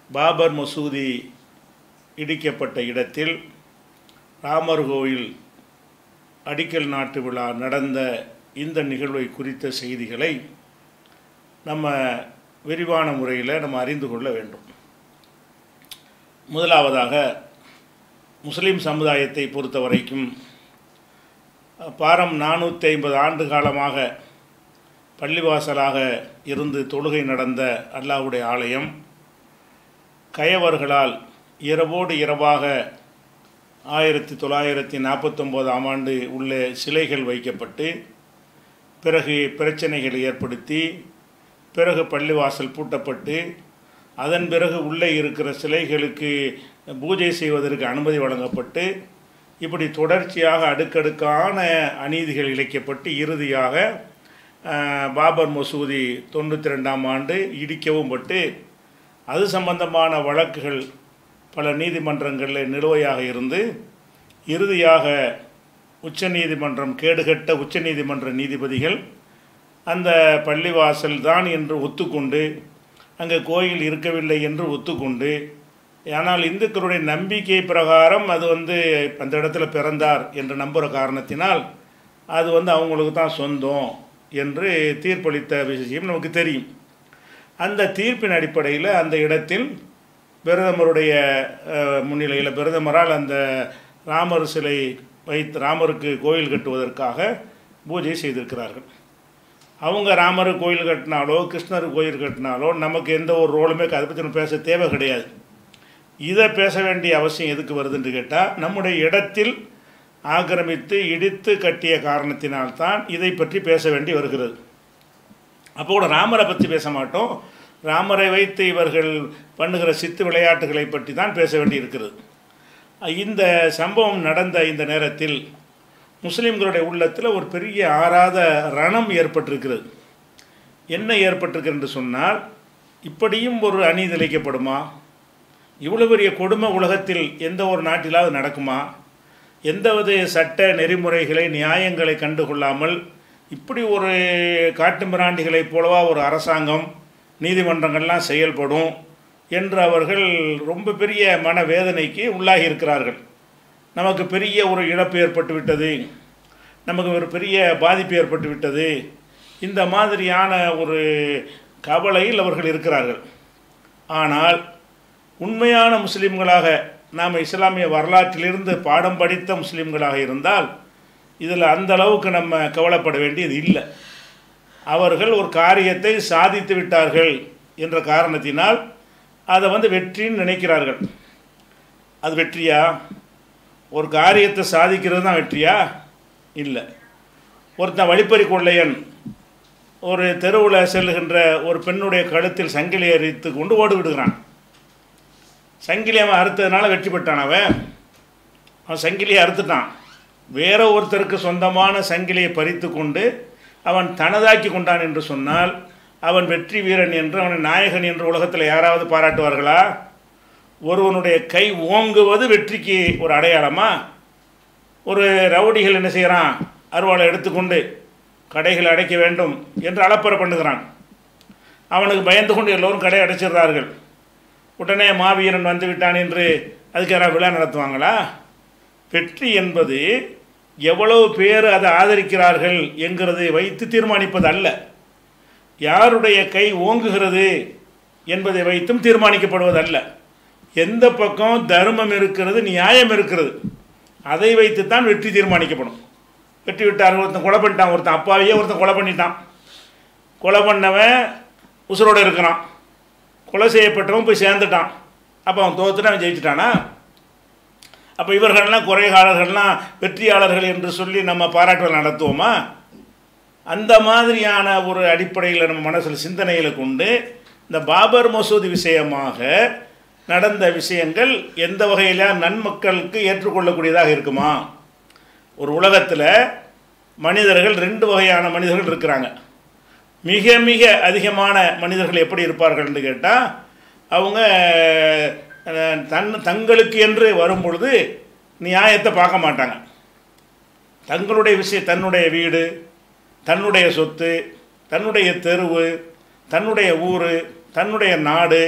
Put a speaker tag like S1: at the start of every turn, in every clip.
S1: பாபர் மசூதி இடிக்கப்பட்ட இடத்தில் ராமர் கோயில் அடிக்கல் நாட்டு விழா நடந்த இந்த நிகழ்வை குறித்த செய்திகளை நம்ம விரிவான முறையில் நம்ம அறிந்து கொள்ள வேண்டும் முதலாவதாக முஸ்லீம் சமுதாயத்தை பொறுத்த வரைக்கும் பாரம் நானூற்றி ஐம்பது ஆண்டு காலமாக பள்ளிவாசலாக இருந்து தொழுகை நடந்த அல்லாஹ்வுடைய ஆலயம் கயவர்களால் இரவோடு இரவாக ஆயிரத்தி தொள்ளாயிரத்தி நாற்பத்தொம்போதாம் ஆண்டு உள்ள சிலைகள் வைக்கப்பட்டு பிறகு பிரச்சனைகள் ஏற்படுத்தி பிறகு பள்ளிவாசல் பூட்டப்பட்டு அதன் பிறகு உள்ளே இருக்கிற சிலைகளுக்கு பூஜை செய்வதற்கு அனுமதி வழங்கப்பட்டு இப்படி தொடர்ச்சியாக அடுக்கடுக்கான அநீதிகள் இழைக்கப்பட்டு இறுதியாக அஹ், பாபர் மசூதி தொண்ணூற்றி ரெண்டாம் ஆண்டு இடிக்கவும் பட்டு அது சம்பந்தமான வழக்குகள் பல நீதிமன்றங்களில் நிலுவையாக இருந்து இறுதியாக உச்சநீதிமன்றம் கேடுகட்ட உச்சநீதிமன்ற நீதிபதிகள் அந்த பள்ளிவாசல் தான் என்று ஒத்துக்கொண்டு அங்கே கோயில் இருக்கவில்லை என்று ஒத்துக்கொண்டு ஆனால் இந்துக்களுடைய நம்பிக்கை பிரகாரம் அது வந்து அந்த இடத்துல பிறந்தார் என்று நம்புகிற காரணத்தினால் அது வந்து அவங்களுக்கு தான் சொந்தம் என்று தீர்ப்பளித்த விஷயம் நமக்கு தெரியும் அந்த தீர்ப்பின் அடிப்படையில் அந்த இடத்தில் பிரதமருடைய அஹ், முன்னிலையில் பிரதமரால் அந்த ராமர் சிலை வைத்து ராமருக்கு கோயில் கட்டுவதற்காக பூஜை செய்திருக்கிறார்கள் அவங்க ராமர் கோயில் கட்டினாலோ கிருஷ்ணர் கோயில் கட்டினாலோ நமக்கு எந்த ஒரு ரோலுமே அதை பற்றி நம்ம பேச தேவை கிடையாது இதை பேச வேண்டிய அவசியம் எதுக்கு வருதுன்னு கேட்டால் நம்முடைய இடத்தில் ஆக்கிரமித்து இடித்து கட்டிய காரணத்தினால்தான் இதை பற்றி பேச வேண்டி வருகிறது அப்போ கூட ராமரை பற்றி பேச மாட்டோம் ராமரை வைத்து இவர்கள் பண்ணுகிற சித்து விளையாட்டுகளை பற்றி தான் பேச வேண்டி இருக்கிறது இந்த சம்பவம் நடந்த இந்த நேரத்தில் முஸ்லீம்களுடைய உள்ளத்தில் ஒரு பெரிய ஆறாத ரணம் ஏற்பட்டிருக்கிறது என்ன ஏற்பட்டிருக்கிறது என்று சொன்னால் இப்படியும் ஒரு அநீதி இழைக்கப்படுமா இவ்வளோ பெரிய கொடுமை உலகத்தில் எந்த ஒரு நாட்டிலாவது நடக்குமா எந்தவித சட்ட நெறிமுறைகளை நியாயங்களை கண்டுகொள்ளாமல் இப்படி ஒரு காட்டு மிராண்டிகளைப் போலவா ஒரு அரசாங்கம் நீதிமன்றங்கள்லாம் செயல்படும் என்று அவர்கள் ரொம்ப பெரிய மனவேதனைக்கு உள்ளாகி இருக்கிறார்கள் நமக்கு பெரிய ஒரு இழப்பு ஏற்பட்டு விட்டது நமக்கு ஒரு பெரிய பாதிப்பு ஏற்பட்டு விட்டது இந்த மாதிரியான ஒரு கவலையில் அவர்கள் இருக்கிறார்கள் ஆனால் உண்மையான முஸ்லீம்களாக நாம் இஸ்லாமிய வரலாற்றிலிருந்து பாடம் படித்த முஸ்லீம்களாக இருந்தால் இதில் அந்த அளவுக்கு நம்ம கவலைப்பட வேண்டியது இல்லை அவர்கள் ஒரு காரியத்தை சாதித்து விட்டார்கள் என்ற காரணத்தினால் அதை வந்து வெற்றின்னு நினைக்கிறார்கள் அது வெற்றியா ஒரு காரியத்தை சாதிக்கிறது தான் வெற்றியா இல்லை ஒருத்தன் வழிப்பறி கொள்ளையன் ஒரு தெருவில் செல்லுகின்ற ஒரு பெண்ணுடைய கழுத்தில் சங்கிலி அரித்து கொண்டு ஓடி விடுகிறான் சங்கிலி அவன் அறுத்ததுனால வெற்றி பெற்றான் அவன் அவன் சங்கிலியை அறுத்துட்டான் வேற ஒருத்தருக்கு சொந்தமான சங்கிலியை பறித்து கொண்டு அவன் தனதாக்கி கொண்டான் என்று சொன்னால் அவன் வெற்றி வீரன் என்று அவனை நாயகன் என்று உலகத்தில் யாராவது பாராட்டுவார்களா ஒருவனுடைய கை ஓங்குவது வெற்றிக்கு ஒரு அடையாளமா ஒரு ரவுடிகள் என்ன செய்கிறான் அருவாளை எடுத்துக்கொண்டு கடைகளை அடைக்க வேண்டும் என்று அலப்பறை பண்ணுகிறான் அவனுக்கு பயந்து கொண்டு எல்லோரும் கடை அடைச்சிடுறார்கள் உடனே மாவீரன் வந்து விட்டான் என்று அதுக்கு யாராவது விழா நடத்துவாங்களா வெற்றி என்பது எவ்வளவு பேர் அதை ஆதரிக்கிறார்கள் என்கிறதை வைத்து தீர்மானிப்பது அல்ல யாருடைய கை ஓங்குகிறது என்பதை வைத்தும் தீர்மானிக்கப்படுவதல்ல எந்த பக்கம் தர்மம் இருக்கிறது நியாயம் இருக்கிறது அதை வைத்துத்தான் வெற்றி தீர்மானிக்கப்படும் வெற்றி விட்டார் ஒருத்தன் கொலை பண்ணிட்டான் ஒருத்தன் அப்பாவையே ஒருத்தன் கொலை பண்ணிட்டான் கொலை பண்ணவன் உசுரோடு இருக்கிறான் கொலை செய்யப்பட்டவன் போய் சேர்ந்துட்டான் அப்போ அவன் தோத்துட்டு அவன் ஜெயிச்சிட்டானா அப்போ இவர்கள்லாம் குறைகாலர்கள்லாம் வெற்றியாளர்கள் என்று சொல்லி நம்ம பாராட்டுகள் நடத்துவோமா அந்த மாதிரியான ஒரு அடிப்படையில் நம்ம மனசில் சிந்தனையில் கொண்டு இந்த பாபர் மசூதி விஷயமாக நடந்த விஷயங்கள் எந்த வகையில் நன்மக்களுக்கு ஏற்றுக்கொள்ளக்கூடியதாக இருக்குமா ஒரு உலகத்தில் மனிதர்கள் ரெண்டு வகையான மனிதர்கள் இருக்கிறாங்க மிக மிக அதிகமான மனிதர்கள் எப்படி இருப்பார்கள்னு கேட்டால் அவங்க அஹ், தன் தங்களுக்கு என்று வரும் பொழுது நியாயத்தை பார்க்க மாட்டாங்க தங்களுடைய விஷயம் தன்னுடைய வீடு தன்னுடைய சொத்து தன்னுடைய தெருவு தன்னுடைய ஊர் தன்னுடைய நாடு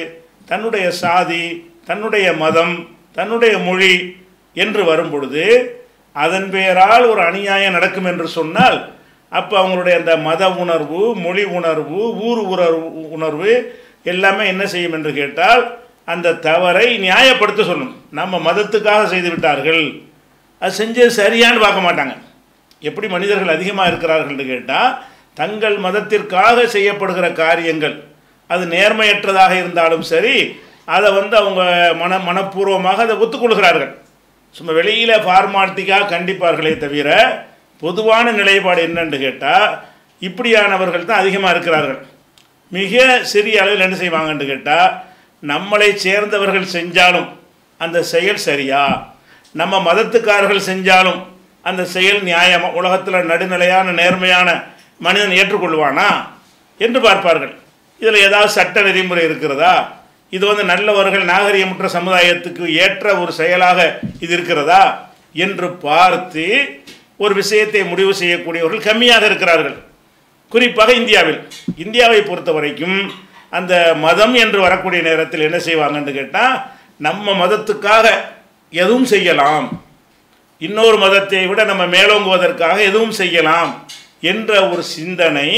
S1: தன்னுடைய சாதி தன்னுடைய மதம் தன்னுடைய மொழி என்று வரும் பொழுது அதன் பெயரால் ஒரு அநியாயம் நடக்கும் என்று சொன்னால் அப்போ அவங்களுடைய அந்த மத உணர்வு மொழி உணர்வு ஊர் உணர்வு உணர்வு எல்லாமே என்ன செய்யும் என்று கேட்டால் அந்த தவறை நியாயப்படுத்த சொல்லும் நம்ம மதத்துக்காக செய்து விட்டார்கள் அது செஞ்சது சரியான்னு பார்க்க மாட்டாங்க எப்படி மனிதர்கள் அதிகமாக இருக்கிறார்கள்னு கேட்டால் தங்கள் மதத்திற்காக செய்யப்படுகிற காரியங்கள் அது நேர்மையற்றதாக இருந்தாலும் சரி அதை வந்து அவங்க மன மனப்பூர்வமாக அதை ஒத்துக்கொள்கிறார்கள் சும்மா வெளியில் ஃபார்மாலிட்டிக்காக கண்டிப்பார்களே தவிர பொதுவான நிலைப்பாடு என்னன்னு கேட்டால் இப்படியானவர்கள் தான் அதிகமாக இருக்கிறார்கள் மிக சிறிய அளவில் என்ன செய்வாங்கன்னு கேட்டால் நம்மளை சேர்ந்தவர்கள் செஞ்சாலும் அந்த செயல் சரியா நம்ம மதத்துக்காரர்கள் செஞ்சாலும் அந்த செயல் நியாயமாக உலகத்தில் நடுநிலையான நேர்மையான மனிதன் ஏற்றுக்கொள்வானா என்று பார்ப்பார்கள் இதில் ஏதாவது சட்ட நெறிமுறை இருக்கிறதா இது வந்து நல்லவர்கள் நாகரிகமற்ற சமுதாயத்துக்கு ஏற்ற ஒரு செயலாக இது இருக்கிறதா என்று பார்த்து ஒரு விஷயத்தை முடிவு செய்யக்கூடியவர்கள் கம்மியாக இருக்கிறார்கள் குறிப்பாக இந்தியாவில் இந்தியாவை பொறுத்த வரைக்கும் அந்த மதம் என்று வரக்கூடிய நேரத்தில் என்ன செய்வாங்கன்னு கேட்டால் நம்ம மதத்துக்காக எதுவும் செய்யலாம் இன்னொரு மதத்தை விட நம்ம மேலோங்குவதற்காக எதுவும் செய்யலாம் என்ற ஒரு சிந்தனை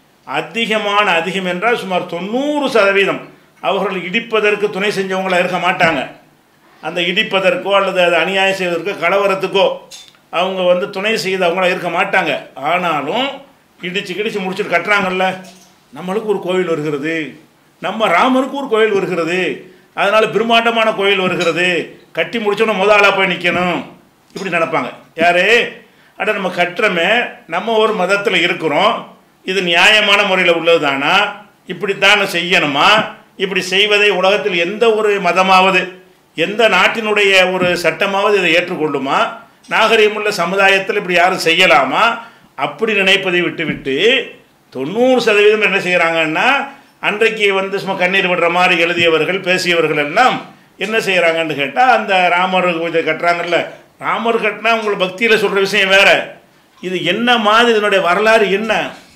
S1: அதிகமான அதிகம் என்றால் சுமார் தொண்ணூறு சதவீதம் அவர்கள் இடிப்பதற்கு துணை செஞ்சவங்களா இருக்க மாட்டாங்க அந்த இடிப்பதற்கோ அல்லது அது அநியாயம் செய்வதற்கோ கலவரத்துக்கோ அவங்க வந்து துணை செய்தவங்களா இருக்க மாட்டாங்க ஆனாலும் இடித்து கிடிச்சு முடிச்சுட்டு கட்டுறாங்கல்ல நம்மளுக்கு ஒரு கோவில் வருகிறது நம்ம ராமருக்கு ஒரு கோவில் வருகிறது அதனால் பிரம்மாண்டமான கோவில் வருகிறது கட்டி முடிச்சோன்னா முத ஆளாக போய் நிற்கணும் இப்படி நினைப்பாங்க யாரு அட நம்ம கட்டுறமே நம்ம ஒரு மதத்தில் இருக்கிறோம் இது நியாயமான முறையில் உள்ளது தானா இப்படித்தான் செய்யணுமா இப்படி செய்வதை உலகத்தில் எந்த ஒரு மதமாவது எந்த நாட்டினுடைய ஒரு சட்டமாவது இதை ஏற்றுக்கொள்ளுமா நாகரிகமுள்ள சமுதாயத்தில் இப்படி யாரும் செய்யலாமா அப்படி நினைப்பதை விட்டுவிட்டு தொண்ணூறு சதவீதம் என்ன செய்கிறாங்கன்னா அன்றைக்கு வந்து சும்மா கண்ணீர் விடுற மாதிரி எழுதியவர்கள் பேசியவர்கள் எல்லாம் என்ன செய்கிறாங்கன்னு கேட்டால் அந்த ராமர் இதை கட்டுறாங்கல்ல ராமர் கட்டினா உங்களுக்கு பக்தியில் சொல்கிற விஷயம் வேற இது என்ன மாதிரி இதனுடைய வரலாறு என்ன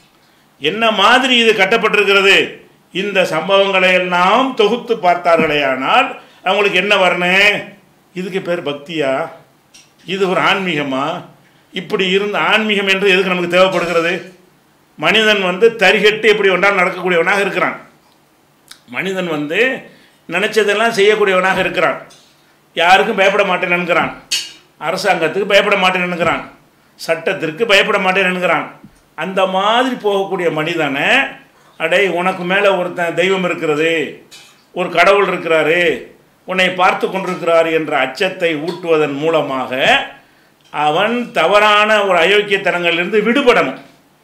S1: என்ன மாதிரி இது கட்டப்பட்டிருக்கிறது இந்த சம்பவங்களை எல்லாம் தொகுத்து பார்த்தார்களேயானால் அவங்களுக்கு என்ன வரணும் இதுக்கு பேர் பக்தியா இது ஒரு ஆன்மீகமா இப்படி இருந்த ஆன்மீகம் என்று எதுக்கு நமக்கு தேவைப்படுகிறது மனிதன் வந்து தரிகட்டு எப்படி ஒன்றால் நடக்கக்கூடியவனாக இருக்கிறான் மனிதன் வந்து நினச்சதெல்லாம் செய்யக்கூடியவனாக இருக்கிறான் யாருக்கும் பயப்பட மாட்டேன் என்கிறான் அரசாங்கத்துக்கு பயப்பட மாட்டேன் என்கிறான் சட்டத்திற்கு பயப்பட மாட்டேன் என்கிறான் அந்த மாதிரி போகக்கூடிய மனிதனை அடே உனக்கு மேலே ஒருத்தன் தெய்வம் இருக்கிறது ஒரு கடவுள் இருக்கிறாரு உன்னை பார்த்து கொண்டிருக்கிறார் என்ற அச்சத்தை ஊட்டுவதன் மூலமாக அவன் தவறான ஒரு அயோக்கியத்தனங்களிலிருந்து விடுபடணும்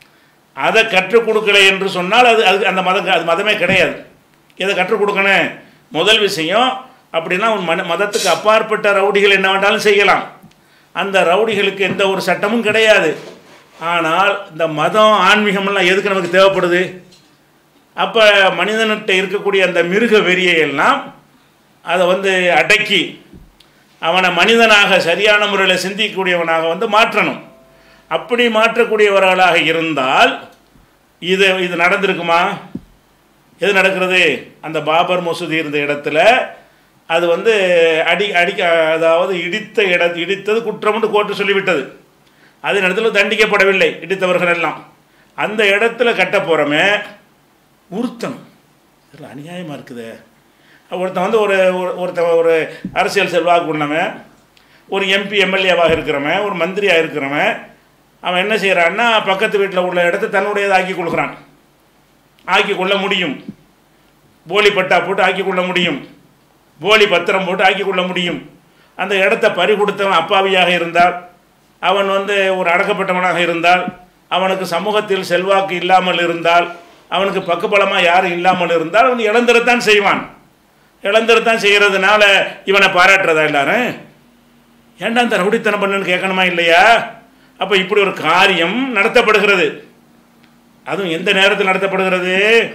S1: அதை கற்றுக் கொடுக்கலை என்று சொன்னால் அது அது அந்த மதம் அது மதமே கிடையாது இதை கற்றுக் கொடுக்கணும் முதல் விஷயம் அப்படின்னா உன் மன மதத்துக்கு அப்பாற்பட்ட ரவுடிகள் என்ன வேண்டாலும் செய்யலாம் அந்த ரவுடிகளுக்கு எந்த ஒரு சட்டமும் கிடையாது ஆனால் இந்த மதம் ஆன்மீகமெல்லாம் எதுக்கு நமக்கு தேவைப்படுது அப்போ மனிதன்கிட்ட இருக்கக்கூடிய அந்த மிருக வெறியை எல்லாம் அதை வந்து அடக்கி அவனை மனிதனாக சரியான முறையில் சிந்திக்கக்கூடியவனாக வந்து மாற்றணும் அப்படி மாற்றக்கூடியவர்களாக இருந்தால் இது இது நடந்திருக்குமா எது நடக்கிறது அந்த பாபர் மசூதி இருந்த இடத்துல அது வந்து அடி அடிக்க அதாவது இடித்த இட இடித்தது குற்றம்னு கோர்ட்டு சொல்லிவிட்டது அதே இடத்துல தண்டிக்கப்படவில்லை இடித்தவர்கள் எல்லாம் அந்த இடத்துல கட்ட போகிறோமே உறுத்தணும் இதில் அநியாயமாக இருக்குதே ஒருத்தன் வந்து ஒரு ஒரு- ஒருத்தன் ஒரு அரசியல் செல்வாக்கு உள்ளவன் ஒரு எம்பி எம்எல்ஏவாக இருக்கிறவன் ஒரு மந்திரியாக இருக்கிறவன் அவன் என்ன செய்கிறான்னா பக்கத்து வீட்டில் உள்ள இடத்த தன்னுடையதை ஆக்கி கொள்கிறான் ஆக்கி கொள்ள முடியும் போலி பட்டா போட்டு ஆக்கி கொள்ள முடியும் போலி பத்திரம் போட்டு ஆக்கி கொள்ள முடியும் அந்த இடத்த பறி கொடுத்தவன் அப்பாவியாக இருந்தால் அவன் வந்து ஒரு அடக்கப்பட்டவனாக இருந்தால் அவனுக்கு சமூகத்தில் செல்வாக்கு இல்லாமல் இருந்தால் அவனுக்கு பக்குபலமாக யாரும் இல்லாமல் இருந்தால் அவன் இழந்துடத்தான் செய்வான் இழந்துடத்தான் செய்கிறதுனால இவனை பாராட்டுறதா எல்லாரும் ஏன்டா இந்த ரவுடித்தனம் பண்ணுன்னு கேட்கணுமா இல்லையா அப்போ இப்படி ஒரு காரியம் நடத்தப்படுகிறது அதுவும் எந்த நேரத்தில் நடத்தப்படுகிறது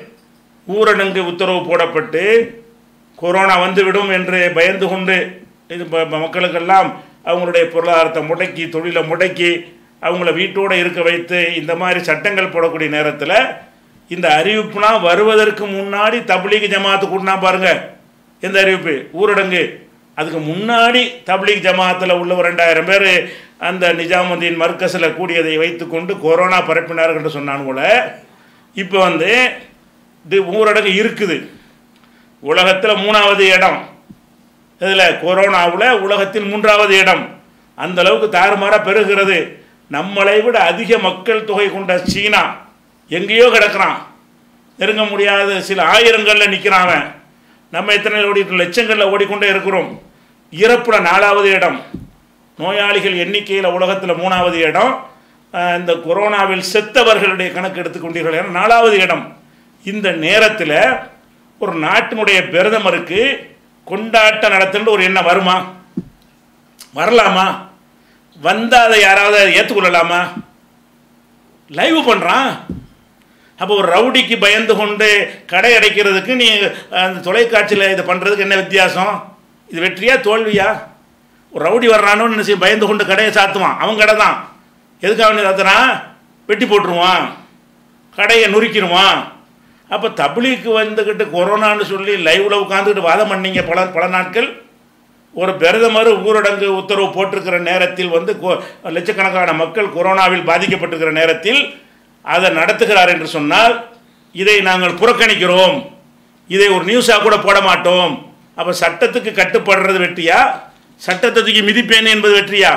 S1: ஊரடங்கு உத்தரவு போடப்பட்டு கொரோனா வந்துவிடும் என்று பயந்து கொண்டு இது ப- ப- மக்களுக்கெல்லாம் அவங்களுடைய பொருளாதாரத்தை முடக்கி தொழிலை முடக்கி அவங்கள வீட்டோடு இருக்க வைத்து இந்த மாதிரி சட்டங்கள் போடக்கூடிய நேரத்தில் இந்த அறிவிப்புலாம் வருவதற்கு முன்னாடி தப்லீக் ஜமாத்து கூட்டினா பாருங்க எந்த அறிவிப்பு ஊரடங்கு அதுக்கு முன்னாடி தப்லீக் ஜமாத்தில் உள்ள ஒரு ரெண்டாயிரம் பேர் அந்த நிஜாமுதீன் மர்க்கஸில் கூடியதை வைத்துக்கொண்டு கொரோனா பரப்பினார்கள் என்று சொன்னான் போல இப்போ வந்து இது ஊரடங்கு இருக்குது உலகத்தில் மூணாவது இடம் இதில் கொரோனாவில் உலகத்தில் மூன்றாவது இடம் அந்த அளவுக்கு தாறுமாறாக பெருகிறது நம்மளை விட அதிக மக்கள் தொகை கொண்ட சீனா எங்கேயோ கிடக்கிறான் நெருங்க முடியாத சில ஆயிரங்களில் நிற்கிறான் அவன் நம்ம எத்தனை ஓடி லட்சங்களில் ஓடிக்கொண்டே இருக்கிறோம் இறப்புல நாலாவது இடம் நோயாளிகள் எண்ணிக்கையில் உலகத்தில் மூணாவது இடம் அஹ் இந்த கொரோனாவில் செத்தவர்களுடைய கணக்கு எடுத்துக்கொண்டீர்கள் என நாலாவது இடம் இந்த நேரத்தில் ஒரு நாட்டினுடைய பிரதமருக்கு கொண்டாட்டம் நடத்துன்ற ஒரு எண்ணம் வருமா வரலாமா வந்தால் அதை யாராவது ஏற்றுக்கொள்ளலாமா லைவ் பண்ணுறான் அப்போ ஒரு ரவுடிக்கு பயந்து கொண்டு கடை அடைக்கிறதுக்கு நீ அந்த தொலைக்காட்சியில் இதை பண்ணுறதுக்கு என்ன வித்தியாசம் இது வெற்றியா தோல்வியா ஒரு ரவுடி வர்றானு என்ன செய்ய பயந்து கொண்டு கடையை சாத்துவான் அவன் கடை தான் எதுக்காக வேண்டி சாத்துறான் வெட்டி போட்டுருவான் கடையை நுறுக்கிடுவான் அப்போ தபிலிக்கு வந்துக்கிட்டு கொரோனான்னு சொல்லி லைவில் உட்காந்துக்கிட்டு வாதம் பண்ணீங்க பல பல நாட்கள் ஒரு பிரதமர் ஊரடங்கு உத்தரவு போட்டிருக்கிற நேரத்தில் வந்து கொ- லட்சக்கணக்கான மக்கள் கொரோனாவில் பாதிக்கப்பட்டிருக்கிற நேரத்தில் அதை நடத்துகிறார் என்று சொன்னால் இதை நாங்கள் புறக்கணிக்கிறோம் இதை ஒரு நியூஸாக கூட போட மாட்டோம் அப்போ சட்டத்துக்கு கட்டுப்படுறது வெற்றியா சட்டத்தை தூக்கி மிதிப்பேன் என்பது வெற்றியா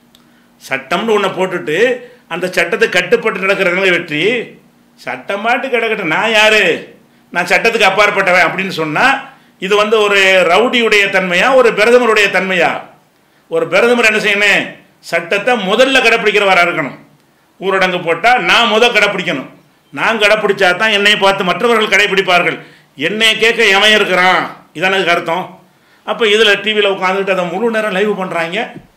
S1: சட்டம்னு ஒன்றை போட்டுட்டு அந்த சட்டத்தை கட்டுப்பட்டு நடக்கிறதுனால வெற்றி சட்டம் பாட்டு கிடக்கட்டும் நான் யாரு நான் சட்டத்துக்கு அப்பாற்பட்டவன் அப்படின்னு சொன்னால் இது வந்து ஒரு ரவுடியுடைய தன்மையா ஒரு பிரதமருடைய தன்மையா ஒரு பிரதமர் என்ன செய்யணும் சட்டத்தை முதல்ல கடைப்பிடிக்கிறவராக இருக்கணும் ஊரடங்கு போட்டால் நான் முத கடைப்பிடிக்கணும் நான் கடைப்பிடிச்சா தான் என்னை பார்த்து மற்றவர்கள் கடைப்பிடிப்பார்கள் என்னை கேட்க எவன் இருக்கிறான் இதான அதுக்கு அர்த்தம் அப்போ இதில் டிவியில் உட்காந்துக்கிட்டு அதை முழு நேரம் லைவ் பண்ணுறாங்க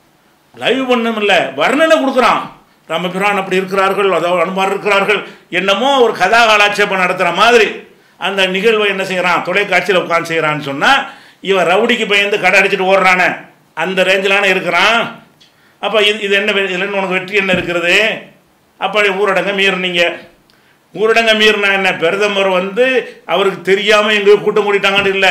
S1: லைவ் பண்ணும் இல்லை வர்ணனை கொடுக்குறான் ராமபிரான் அப்படி இருக்கிறார்கள் அதாவது அனுமார் இருக்கிறார்கள் என்னமோ ஒரு கதா காலாட்சேபம் நடத்துகிற மாதிரி அந்த நிகழ்வை என்ன செய்கிறான் தொலைக்காட்சியில் உட்காந்து செய்கிறான்னு சொன்னால் இவன் ரவுடிக்கு பயந்து கடை அடிச்சிட்டு ஓடுறானே அந்த ரேஞ்சிலான இருக்கிறான் அப்போ இது இது என்ன வெ- இதுல என்ன உனக்கு வெற்றி என்ன இருக்கிறது அப்போ ஊரடங்க மீறினீங்க ஊரடங்க மீறினா என்ன பிரதமர் வந்து அவருக்கு தெரியாமல் எங்கேயோ கூட்டம் கூட்டிட்டாங்கன்னு இல்லை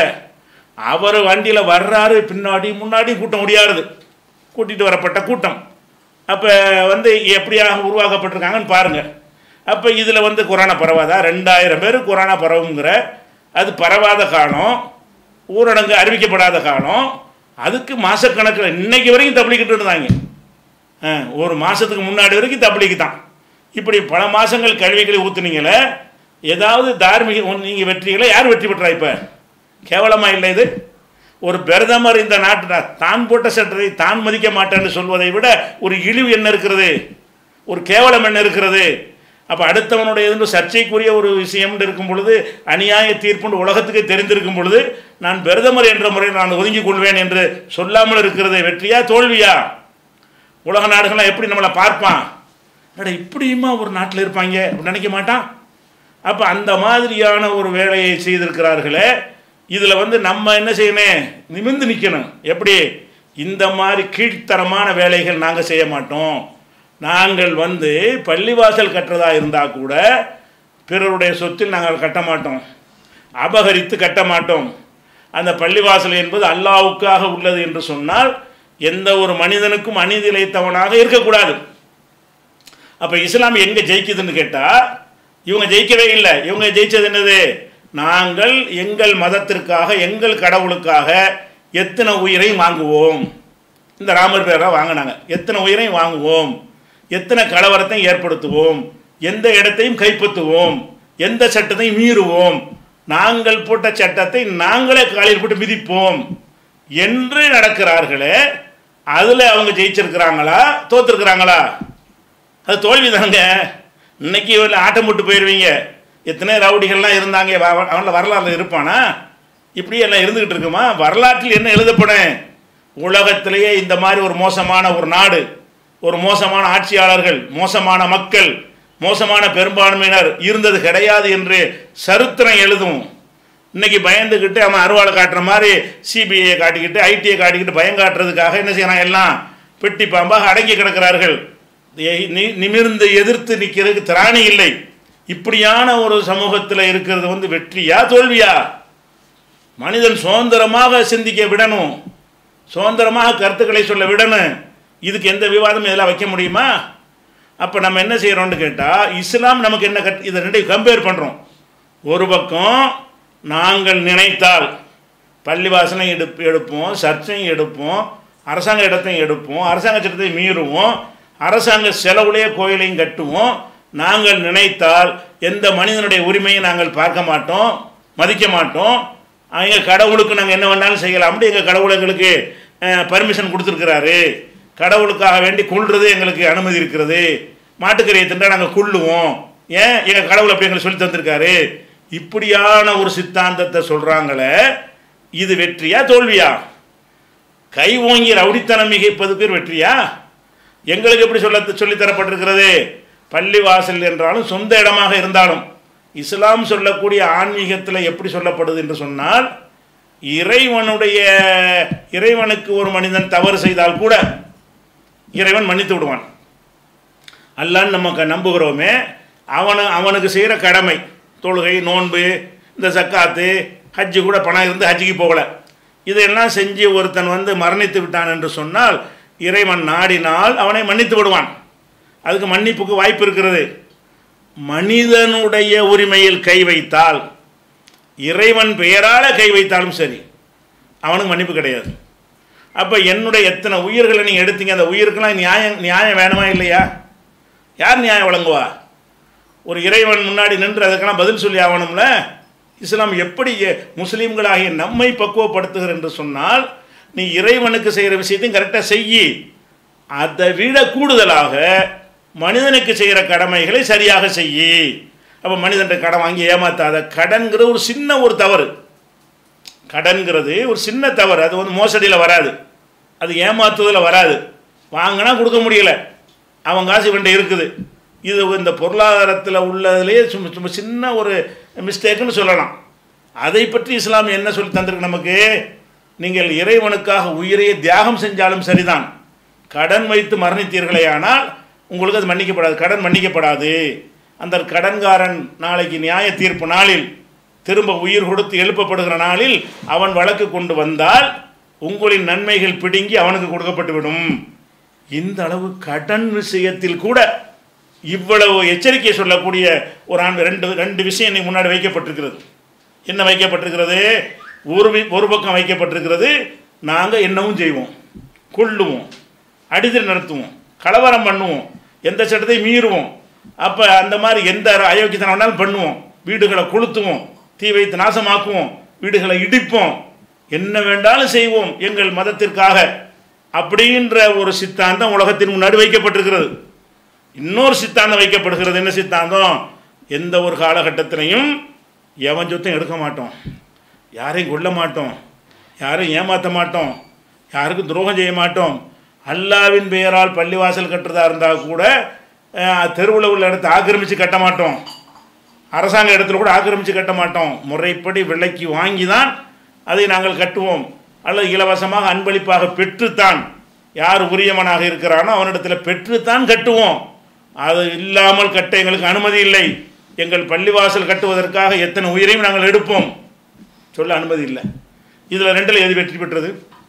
S1: அவர் வண்டியில் வர்றாரு பின்னாடி முன்னாடி கூட்டம் முடியாது கூட்டிகிட்டு வரப்பட்ட கூட்டம் அப்போ வந்து எப்படியாக உருவாக்கப்பட்டிருக்காங்கன்னு பாருங்கள் அப்போ இதில் வந்து கொரோனா பரவாதா ரெண்டாயிரம் பேர் கொரோனா பரவுங்கிற அது பரவாத காலம் ஊரடங்கு அறிவிக்கப்படாத காலம் அதுக்கு மாதக்கணக்கில் இன்னைக்கு வரைக்கும் தப்பிக்கிட்டு இருந்தாங்க ஆ, ஒரு மாதத்துக்கு முன்னாடி வரைக்கும் தப்பிலிக்கு தான் இப்படி பல மாதங்கள் கல்விகளை ஊற்றுனீங்களே ஏதாவது தார்மீக நீங்கள் வெற்றிகளை யார் வெற்றி பெற்றா இப்போ கேவலமாக இல்லை இது ஒரு பிரதமர் இந்த நாட்டில் தான் போட்ட சட்டத்தை தான் மதிக்க மாட்டேன்னு சொல்வதை விட ஒரு இழிவு என்ன இருக்கிறது ஒரு கேவலம் என்ன இருக்கிறது அப்போ அடுத்தவனுடைய இது சர்ச்சைக்குரிய ஒரு விஷயம் இருக்கும் பொழுது அநியாய தீர்ப்புண்டு உலகத்துக்கு தெரிந்திருக்கும் பொழுது நான் பிரதமர் என்ற முறையில் நான் ஒதுங்கிக் கொள்வேன் என்று சொல்லாமல் இருக்கிறது வெற்றியா தோல்வியா உலக நாடுகள்லாம் எப்படி நம்மளை பார்ப்பான் அட இப்படியுமா ஒரு நாட்டில் இருப்பாங்க அப்படி நினைக்க மாட்டான் அப்போ அந்த மாதிரியான ஒரு வேலையை செய்திருக்கிறார்களே இதில் வந்து நம்ம என்ன செய்யணும் நிமிர்ந்து நிற்கணும் எப்படி இந்த மாதிரி கீழ்த்தரமான வேலைகள் நாங்கள் செய்ய மாட்டோம் நாங்கள் வந்து பள்ளிவாசல் கட்டுறதா இருந்தால் கூட பிறருடைய சொத்தில் நாங்கள் கட்ட மாட்டோம் அபகரித்து கட்ட மாட்டோம் அந்த பள்ளிவாசல் என்பது அல்லாவுக்காக உள்ளது என்று சொன்னால் எந்த ஒரு மனிதனுக்கும் அநீதி இழைத்தவனாக இருக்கக்கூடாது அப்போ இஸ்லாம் எங்கே ஜெயிக்குதுன்னு கேட்டால் இவங்க ஜெயிக்கவே இல்லை இவங்க ஜெயிச்சது என்னது நாங்கள் எங்கள் மதத்திற்காக எங்கள் கடவுளுக்காக எத்தனை உயிரையும் வாங்குவோம் இந்த ராமர் பேராக வாங்கினாங்க எத்தனை உயிரையும் வாங்குவோம் எத்தனை கலவரத்தையும் ஏற்படுத்துவோம் எந்த இடத்தையும் கைப்பற்றுவோம் எந்த சட்டத்தையும் மீறுவோம் நாங்கள் போட்ட சட்டத்தை நாங்களே காலையில் போட்டு மிதிப்போம் என்று நடக்கிறார்களே அதில் அவங்க ஜெயிச்சிருக்கிறாங்களா தோத்துருக்குறாங்களா அது தோல்வி தாங்க இன்னைக்கு இவரில் ஆட்டம் போட்டு போயிடுவீங்க எத்தனை ரவுடிகள்லாம் இருந்தாங்க அவ- அவன்ல வரலாறுல இருப்பானா இப்படி எல்லாம் இருந்துகிட்டு இருக்குமா வரலாற்றில் என்ன எழுதப்படும் உலகத்திலேயே இந்த மாதிரி ஒரு மோசமான ஒரு நாடு ஒரு மோசமான ஆட்சியாளர்கள் மோசமான மக்கள் மோசமான பெரும்பான்மையினர் இருந்தது கிடையாது என்று சரித்திரம் எழுதும் இன்னைக்கு பயந்துக்கிட்டு அவன் அருவாளை காட்டுற மாதிரி சிபிஐயை காட்டிக்கிட்டு ஐடியை காட்டிக்கிட்டு பயம் காட்டுறதுக்காக என்ன செய்யறான் எல்லாம் பெட்டி பாம்பாக அடங்கி கிடக்கிறார்கள் எ- நி- நிமிர்ந்து எதிர்த்து நிற்கிறதுக்கு திராணி இல்லை இப்படியான ஒரு சமூகத்தில் இருக்கிறது வந்து வெற்றியா தோல்வியா மனிதன் சுதந்திரமாக சிந்திக்க விடணும் சுதந்திரமாக கருத்துக்களை சொல்ல விடணும் இதுக்கு எந்த விவாதமும் இதெல்லாம் வைக்க முடியுமா அப்போ நம்ம என்ன செய்கிறோம்னு கேட்டால் இஸ்லாம் நமக்கு என்ன கட் இதை ரெண்டையும் கம்பேர் பண்ணுறோம் ஒரு பக்கம் நாங்கள் நினைத்தால் பள்ளிவாசலையும் எடுப்பு எடுப்போம் சர்ச்சையும் எடுப்போம் அரசாங்க இடத்தையும் எடுப்போம் அரசாங்க சட்டத்தை மீறுவோம் அரசாங்க செலவுலேயே கோயிலையும் கட்டுவோம் நாங்கள் நினைத்தால் எந்த மனிதனுடைய உரிமையை நாங்கள் பார்க்க மாட்டோம் மதிக்க மாட்டோம் எங்கள் கடவுளுக்கு நாங்கள் என்ன வேணாலும் செய்யலாம்னு எங்கள் கடவுள் எங்களுக்கு பர்மிஷன் கொடுத்துருக்கிறாரு கடவுளுக்காக வேண்டி கொள்வது எங்களுக்கு அனுமதி இருக்கிறது மாட்டுக்கறியை தின்றா நாங்கள் கொள்ளுவோம் ஏன் எங்கள் கடவுள் அப்படி எங்களுக்கு சொல்லி தந்திருக்காரு இப்படியான ஒரு சித்தாந்தத்தை சொல்கிறாங்களே இது வெற்றியா தோல்வியா கை ஓங்கி ரவுடித்தனம் மிகைப்பது பேர் வெற்றியா எங்களுக்கு எப்படி சொல்ல சொல்லித்தரப்பட்டிருக்கிறது பள்ளிவாசல் என்றாலும் சொந்த இடமாக இருந்தாலும் இஸ்லாம் சொல்லக்கூடிய ஆன்மீகத்தில் எப்படி சொல்லப்படுது என்று சொன்னால் இறைவனுடைய இறைவனுக்கு ஒரு மனிதன் தவறு செய்தால் கூட இறைவன் மன்னித்து விடுவான் அல்லான்னு நம்ம நம்புகிறோமே அவனு அவனுக்கு செய்கிற கடமை தொழுகை நோன்பு இந்த சக்காத்து ஹஜ்ஜு கூட பணம் இருந்து ஹஜ்ஜுக்கு போகலை இதையெல்லாம் செஞ்சு ஒருத்தன் வந்து மரணித்து விட்டான் என்று சொன்னால் இறைவன் நாடினால் அவனை மன்னித்து விடுவான் அதுக்கு மன்னிப்புக்கு வாய்ப்பு இருக்கிறது மனிதனுடைய உரிமையில் கை வைத்தால் இறைவன் பெயரால் கை வைத்தாலும் சரி அவனுக்கு மன்னிப்பு கிடையாது அப்போ என்னுடைய எத்தனை உயிர்களை நீங்கள் எடுத்தீங்க அந்த உயிருக்கெல்லாம் நியாயம் நியாயம் வேணுமா இல்லையா யார் நியாயம் வழங்குவா ஒரு இறைவன் முன்னாடி நின்று அதுக்கெல்லாம் பதில் சொல்லி ஆகணும்ல இஸ்லாம் எப்படி முஸ்லீம்களாகிய நம்மை பக்குவப்படுத்துகிற என்று சொன்னால் நீ இறைவனுக்கு செய்கிற விஷயத்தையும் கரெக்டாக செய்யி அதை விட கூடுதலாக மனிதனுக்கு செய்கிற கடமைகளை சரியாக செய்யி அப்போ மனிதன்ட்ட கடன் வாங்கி ஏமாத்தாத கடன்கிற ஒரு சின்ன ஒரு தவறு கடன்கிறது ஒரு சின்ன தவறு அது வந்து மோசடியில் வராது அது ஏமாத்துவதில் வராது வாங்கினா கொடுக்க முடியல அவன் காசு இவன்ட்ட இருக்குது இது இந்த பொருளாதாரத்தில் உள்ளதுலேயே சும்மா சும்மா சின்ன ஒரு மிஸ்டேக்குன்னு சொல்லலாம் அதை பற்றி இஸ்லாம் என்ன சொல்லி தந்திருக்கு நமக்கு நீங்கள் இறைவனுக்காக உயிரையே தியாகம் செஞ்சாலும் சரிதான் கடன் வைத்து மரணித்தீர்களே ஆனால் உங்களுக்கு அது மன்னிக்கப்படாது கடன் மன்னிக்கப்படாது அந்த கடன்காரன் நாளைக்கு நியாய தீர்ப்பு நாளில் திரும்ப உயிர் கொடுத்து எழுப்பப்படுகிற நாளில் அவன் வழக்கு கொண்டு வந்தால் உங்களின் நன்மைகள் பிடுங்கி அவனுக்கு கொடுக்கப்பட்டுவிடும் இந்த அளவு கடன் விஷயத்தில் கூட இவ்வளவு எச்சரிக்கை சொல்லக்கூடிய ஒரு ஆண் ரெண்டு ரெண்டு விஷயம் இன்னைக்கு முன்னாடி வைக்கப்பட்டிருக்கிறது என்ன வைக்கப்பட்டிருக்கிறது ஒரு வி- ஒரு பக்கம் வைக்கப்பட்டிருக்கிறது நாங்கள் என்னவும் செய்வோம் கொள்ளுவோம் அடிதல் நடத்துவோம் கலவரம் பண்ணுவோம் எந்த சட்டத்தையும் மீறுவோம் அப்போ அந்த மாதிரி எந்த அயோக்கியத்தனம் வேணாலும் பண்ணுவோம் வீடுகளை கொளுத்துவோம் தீ வைத்து நாசமாக்குவோம் வீடுகளை இடிப்போம் என்ன வேண்டாலும் செய்வோம் எங்கள் மதத்திற்காக அப்படின்ற ஒரு சித்தாந்தம் உலகத்தின் முன்னாடி வைக்கப்பட்டிருக்கிறது இன்னொரு சித்தாந்தம் வைக்கப்படுகிறது என்ன சித்தாந்தம் எந்த ஒரு காலகட்டத்திலையும் எவன் சொத்தையும் எடுக்க மாட்டோம் யாரையும் கொல்ல மாட்டோம் யாரையும் ஏமாற்ற மாட்டோம் யாருக்கும் துரோகம் செய்ய மாட்டோம் அல்லாவின் பெயரால் பள்ளிவாசல் கட்டுறதா இருந்தால் கூட தெருவில் உள்ள இடத்தை ஆக்கிரமித்து கட்ட மாட்டோம் அரசாங்க இடத்துல கூட ஆக்கிரமித்து கட்ட மாட்டோம் முறைப்படி விலைக்கு வாங்கி தான் அதை நாங்கள் கட்டுவோம் அல்லது இலவசமாக அன்பளிப்பாக பெற்றுத்தான் யார் உரியவனாக இருக்கிறானோ அவனிடத்தில் பெற்றுத்தான் கட்டுவோம் அது இல்லாமல் கட்ட எங்களுக்கு அனுமதி இல்லை எங்கள் பள்ளிவாசல் கட்டுவதற்காக எத்தனை உயிரையும் நாங்கள் எடுப்போம் சொல்ல அனுமதி இல்லை இதில் ரெண்டில் எது வெற்றி பெற்றது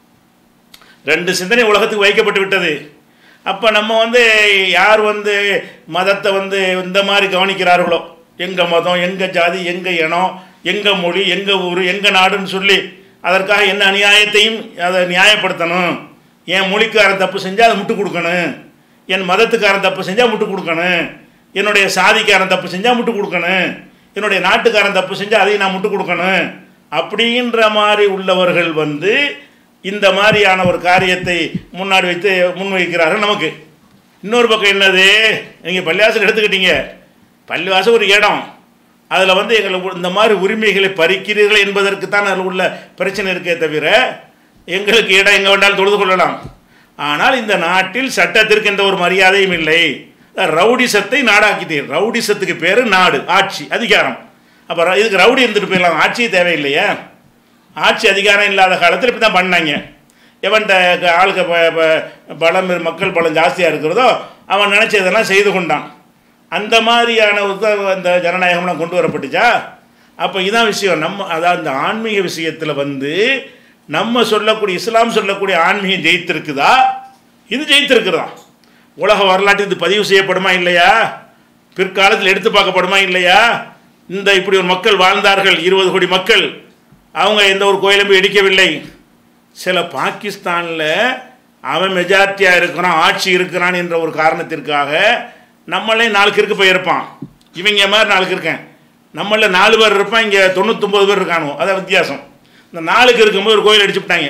S1: ரெண்டு சிந்தனை உலகத்துக்கு வைக்கப்பட்டு விட்டது அப்போ நம்ம வந்து யார் வந்து மதத்தை வந்து இந்த மாதிரி கவனிக்கிறார்களோ எங்கள் மதம் எங்கள் ஜாதி எங்கள் இனம் எங்கள் மொழி எங்கள் ஊர் எங்கள் நாடுன்னு சொல்லி அதற்காக என்ன அநியாயத்தையும் அதை நியாயப்படுத்தணும் என் மொழிக்காரன் தப்பு செஞ்சால் அதை முட்டு கொடுக்கணும் என் மதத்துக்காரன் தப்பு செஞ்சால் முட்டு கொடுக்கணும் என்னுடைய சாதிக்காரன் தப்பு செஞ்சால் முட்டு கொடுக்கணும் என்னுடைய நாட்டுக்காரன் தப்பு செஞ்சால் அதையும் நான் முட்டு கொடுக்கணும் அப்படின்ற மாதிரி உள்ளவர்கள் வந்து இந்த மாதிரியான ஒரு காரியத்தை முன்னாடி வைத்து முன்வைக்கிறார்கள் நமக்கு இன்னொரு பக்கம் என்னது நீங்கள் பள்ளிவாசல் எடுத்துக்கிட்டீங்க பள்ளிவாசல் ஒரு இடம் அதில் வந்து எங்களுக்கு இந்த மாதிரி உரிமைகளை பறிக்கிறீர்கள் என்பதற்கு தான் அதில் உள்ள பிரச்சனை இருக்கே தவிர எங்களுக்கு இடம் எங்கே வேண்டாலும் தொழுது கொள்ளலாம் ஆனால் இந்த நாட்டில் சட்டத்திற்கு எந்த ஒரு மரியாதையும் இல்லை ரவுடிசத்தை நாடாக்கிட்டீர் ரவுடிசத்துக்கு பேர் நாடு ஆட்சி அதிகாரம் அப்போ இதுக்கு ரவுடி இருந்துட்டு போயிடலாம் ஆட்சியே தேவையில்லையே ஆட்சி அதிகாரம் இல்லாத காலத்தில் இப்படி தான் பண்ணாங்க எவன்கிட்ட க- ஆளுக்கு ப- ப- பலம் இரு- மக்கள் பலம் ஜாஸ்தியாக இருக்கிறதோ அவன் நினச்சதெல்லாம் செய்து கொண்டான் அந்த மாதிரியான ஒரு த- இந்த ஜனநாயகம்லாம் கொண்டு வரப்பட்டுச்சா அப்போ இதான் விஷயம் நம்ம அதாவது இந்த ஆன்மீக விஷயத்தில் வந்து நம்ம சொல்லக்கூடிய இஸ்லாம் சொல்லக்கூடிய ஆன்மீகம் ஜெயித்திருக்குதா இது ஜெயித்திருக்குதா உலக வரலாற்று இது பதிவு செய்யப்படுமா இல்லையா பிற்காலத்தில் எடுத்து பார்க்கப்படுமா இல்லையா இந்த இப்படி ஒரு மக்கள் வாழ்ந்தார்கள் இருபது கோடி மக்கள் அவங்க எந்த ஒரு கோயிலும் போய் இடிக்கவில்லை சில பாகிஸ்தானில் அவன் மெஜாரிட்டியாக இருக்கிறான் ஆட்சி இருக்கிறான் என்ற ஒரு காரணத்திற்காக நம்மளே நாலு கிறுக்கு போயிருப்பான் இவங்க மாதிரி நாலு இருக்கேன் நம்மள நாலு பேர் இருப்பான் இங்கே தொண்ணூத்தொம்பது பேர் இருக்கானோ அதான் வித்தியாசம் இந்த நாலுக்கு இருக்கும்போது ஒரு கோயில் அடிச்சுவிட்டாங்க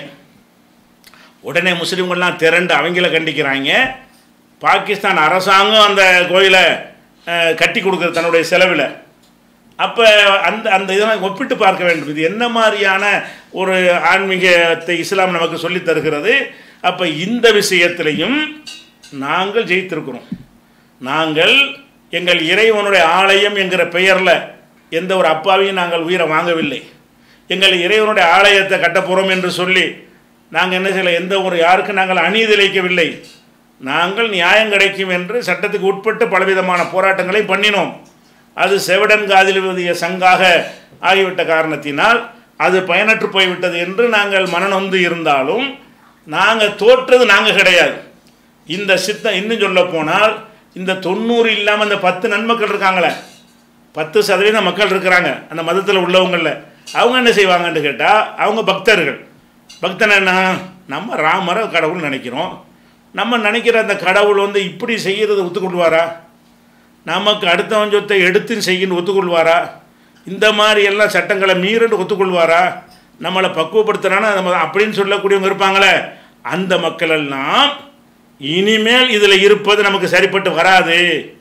S1: உடனே முஸ்லீம்கள்லாம் திரண்டு அவங்கள கண்டிக்கிறாங்க பாகிஸ்தான் அரசாங்கம் அந்த கோயிலை அஹ், கட்டி கொடுக்குறது தன்னுடைய செலவில் அப்போ அந்த அந்த இதெல்லாம் ஒப்பிட்டு பார்க்க வேண்டும் இது என்ன மாதிரியான ஒரு ஆன்மீகத்தை இஸ்லாம் நமக்கு சொல்லித் தருகிறது அப்போ இந்த விஷயத்திலையும் நாங்கள் ஜெயித்திருக்கிறோம் நாங்கள் எங்கள் இறைவனுடைய ஆலயம் என்கிற பெயரில் எந்த ஒரு அப்பாவையும் நாங்கள் உயிரை வாங்கவில்லை எங்கள் இறைவனுடைய ஆலயத்தை கட்டப் போகிறோம் என்று சொல்லி நாங்கள் என்ன செய்யலை எந்த ஒரு யாருக்கும் நாங்கள் அநீதி இழைக்கவில்லை நாங்கள் நியாயம் கிடைக்கும் என்று சட்டத்துக்கு உட்பட்டு பலவிதமான போராட்டங்களை பண்ணினோம் அது செவிடன் காதில் விதிய சங்காக ஆகிவிட்ட காரணத்தினால் அது பயனற்று போய்விட்டது என்று நாங்கள் மனநொந்து இருந்தாலும் நாங்கள் தோற்றது நாங்கள் கிடையாது இந்த சித்தம் இன்னும் சொல்ல போனால் இந்த தொண்ணூறு இல்லாமல் அந்த பத்து நன்மக்கள் இருக்காங்களே பத்து சதவீதம் மக்கள் இருக்கிறாங்க அந்த மதத்தில் உள்ளவங்களில் அவங்க என்ன செய்வாங்கன்னு கேட்டால் அவங்க பக்தர்கள் பக்தன் என்ன நம்ம ராமரை கடவுள் நினைக்கிறோம் நம்ம நினைக்கிற அந்த கடவுள் வந்து இப்படி செய்கிறத ஒத்துக்கொள்வாரா நமக்கு அடுத்தவன் சொத்தை எடுத்து செய்யணும் ஒத்துக்கொள்வாரா இந்த மாதிரி எல்லாம் சட்டங்களை மீறன்னு ஒத்துக்கொள்வாரா நம்மளை பக்குவப்படுத்துறானா நம்ம அப்படின்னு சொல்லக்கூடியவங்க இருப்பாங்களே அந்த மக்கள் எல்லாம் இனிமேல் இதில் இருப்பது நமக்கு சரிப்பட்டு வராது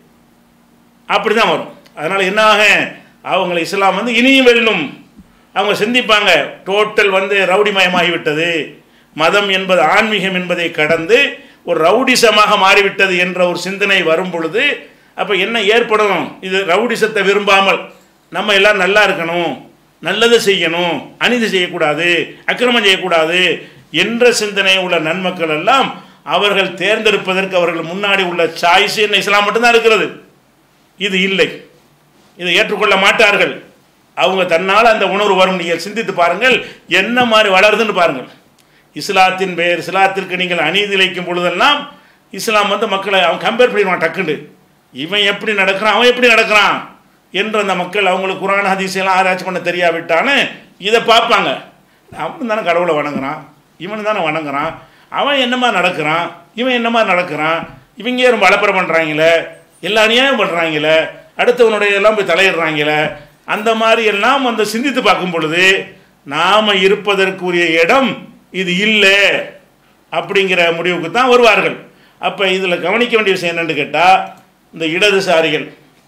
S1: அப்படி தான் வரும் அதனால் என்ன ஆகும் அவங்களை இஸ்லாம் வந்து இனியும் வெல்லும் அவங்க சிந்திப்பாங்க டோட்டல் வந்து ரவுடிமயமாகிவிட்டது மதம் என்பது ஆன்மீகம் என்பதை கடந்து ஒரு ரவுடிசமாக மாறிவிட்டது என்ற ஒரு சிந்தனை வரும் பொழுது அப்போ என்ன ஏற்படணும் இது ரவுடிசத்தை விரும்பாமல் நம்ம எல்லாம் நல்லா இருக்கணும் நல்லது செய்யணும் அநீதி செய்யக்கூடாது அக்கிரமம் செய்யக்கூடாது என்ற சிந்தனை உள்ள நன்மக்கள் எல்லாம் அவர்கள் தேர்ந்தெடுப்பதற்கு அவர்கள் முன்னாடி உள்ள சாய்ஸ் என்ன இஸ்லாம் மட்டும்தான் இருக்கிறது இது இல்லை இதை ஏற்றுக்கொள்ள மாட்டார்கள் அவங்க தன்னால் அந்த உணர்வு வரும் நீங்கள் சிந்தித்து பாருங்கள் என்ன மாதிரி வளருதுன்னு பாருங்கள் இஸ்லாத்தின் பெயர் இஸ்லாத்திற்கு நீங்கள் அநீதி இழைக்கும் பொழுதெல்லாம் இஸ்லாம் வந்து மக்களை அவன் கம்பேர் பண்ணிடுவான் டக்குண்டு இவன் எப்படி நடக்கிறான் அவன் எப்படி நடக்கிறான் என்று அந்த மக்கள் அவங்களுக்கு குரான் ஹதீஸெல்லாம் ஆராய்ச்சி பண்ண தெரியாவிட்டான்னு இதை பார்ப்பாங்க அவன் தானே கடவுளை வணங்குறான் இவன் தானே வணங்குறான் அவன் என்னமா நடக்கிறான் இவன் என்னமா நடக்கிறான் இவங்க ரொம்ப அலப்பறை பண்ணுறாங்களே எல்லா அநியாயம் பண்ணுறாங்களே அடுத்தவனுடைய எல்லாம் போய் தலையிடுறாங்களே அந்த மாதிரி எல்லாம் அந்த சிந்தித்து பார்க்கும் பொழுது நாம் இருப்பதற்குரிய இடம் இது இல்லை அப்படிங்கிற முடிவுக்கு தான் வருவார்கள் அப்போ இதில் கவனிக்க வேண்டிய விஷயம் என்னன்னு கேட்டால் இந்த இடதுசாரிகள்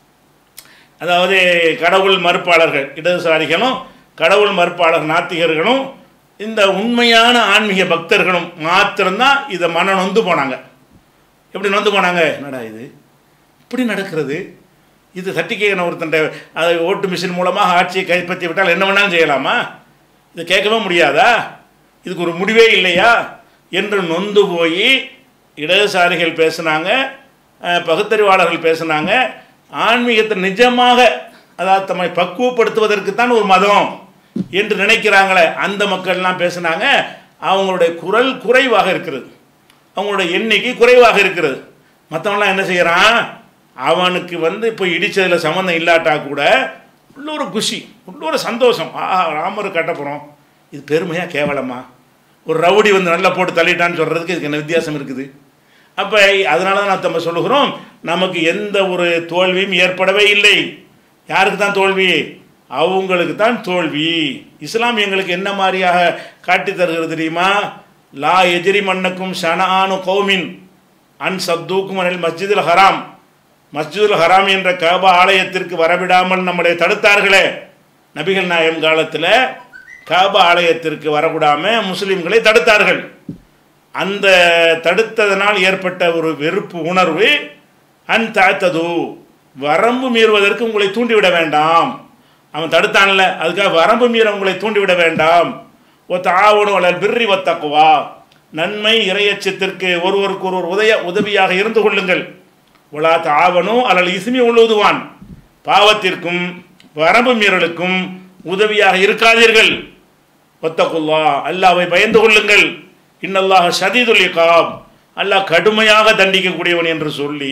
S1: அதாவது கடவுள் மறுப்பாளர்கள் இடதுசாரிகளும் கடவுள் மறுப்பாளர் நாத்திகர்களும் இந்த உண்மையான ஆன்மீக பக்தர்களும் மாத்திரம்தான் இதை மன நொந்து போனாங்க எப்படி நொந்து போனாங்க என்னடா இது இப்படி நடக்கிறது இது சர்டிஃபிகேட் ஒருத்தன் அதை ஓட்டு மிஷின் மூலமாக ஆட்சியை கைப்பற்றி விட்டால் என்ன வேணாலும் செய்யலாமா இது கேட்கவே முடியாதா இதுக்கு ஒரு முடிவே இல்லையா என்று நொந்து போய் இடதுசாரிகள் பேசுனாங்க அஹ், பகுத்தறிவாளர்கள் பேசுனாங்க ஆன்மீகத்தை நிஜமாக அதாவது தம்மை பக்குவப்படுத்துவதற்குத்தான் ஒரு மதம் என்று நினைக்கிறாங்களே அந்த மக்கள்லாம் பேசுனாங்க அவங்களுடைய குரல் குறைவாக இருக்கிறது அவங்களுடைய எண்ணிக்கை குறைவாக இருக்கிறது மற்றவன்லாம் என்ன செய்கிறான் அவனுக்கு வந்து இப்போ இடித்ததில் சம்மந்தம் இல்லாட்டா கூட உள்ள ஒரு குஷி உள்ள ஒரு சந்தோஷம் ஆஹா ராமர் கட்ட போகிறோம் இது பெருமையாக கேவலமா ஒரு ரவுடி வந்து நல்லா போட்டு தள்ளிட்டான்னு சொல்கிறதுக்கு இதுக்கு என்ன வித்தியாசம் இருக்குது அப்போ அதனால தான் நான் நம்ம சொல்லுகிறோம் நமக்கு எந்த ஒரு தோல்வியும் ஏற்படவே இல்லை யாருக்கு தான் தோல்வி அவங்களுக்கு தான் தோல்வி இஸ்லாம் எங்களுக்கு என்ன மாதிரியாக காட்டி தருகிறது தெரியுமா லா எஜிரி மன்னக்கும் ஷனானு கௌமின் அன் சத்தூக்கும் அனில் மஸ்ஜிதுல் ஹராம் மஸ்ஜிதுல் ஹராம் என்ற காபா ஆலயத்திற்கு வரவிடாமல் நம்மளை தடுத்தார்களே நபிகள் நாயம் காலத்தில் காபா ஆலயத்திற்கு வரவிடாம முஸ்லிம்களை தடுத்தார்கள் அந்த தடுத்ததனால் ஏற்பட்ட ஒரு வெறுப்பு உணர்வு அன் தாத்தது வரம்பு மீறுவதற்கு உங்களை தூண்டிவிட வேண்டாம் அவன் தடுத்தான்ல அதுக்காக வரம்பு மீற உங்களை தூண்டிவிட வேண்டாம் ஓ தாவணும் அல்ல பிர்ரி வத்தக்குவா நன்மை இறையச்சத்திற்கு ஒருவருக்கு ஒருவர் உதய உதவியாக இருந்து கொள்ளுங்கள் உலா தாவனும் அல்லல் இசுமி உள்ளுதுவான் பாவத்திற்கும் வரம்பு மீறலுக்கும் உதவியாக இருக்காதீர்கள் ஒத்தகுல்லா அல்லாவை பயந்து கொள்ளுங்கள் இன்னல்லாஹ் ஷதீதுல் இகாப் அல்லாஹ் கடுமையாக தண்டிக்கக்கூடியவன் என்று சொல்லி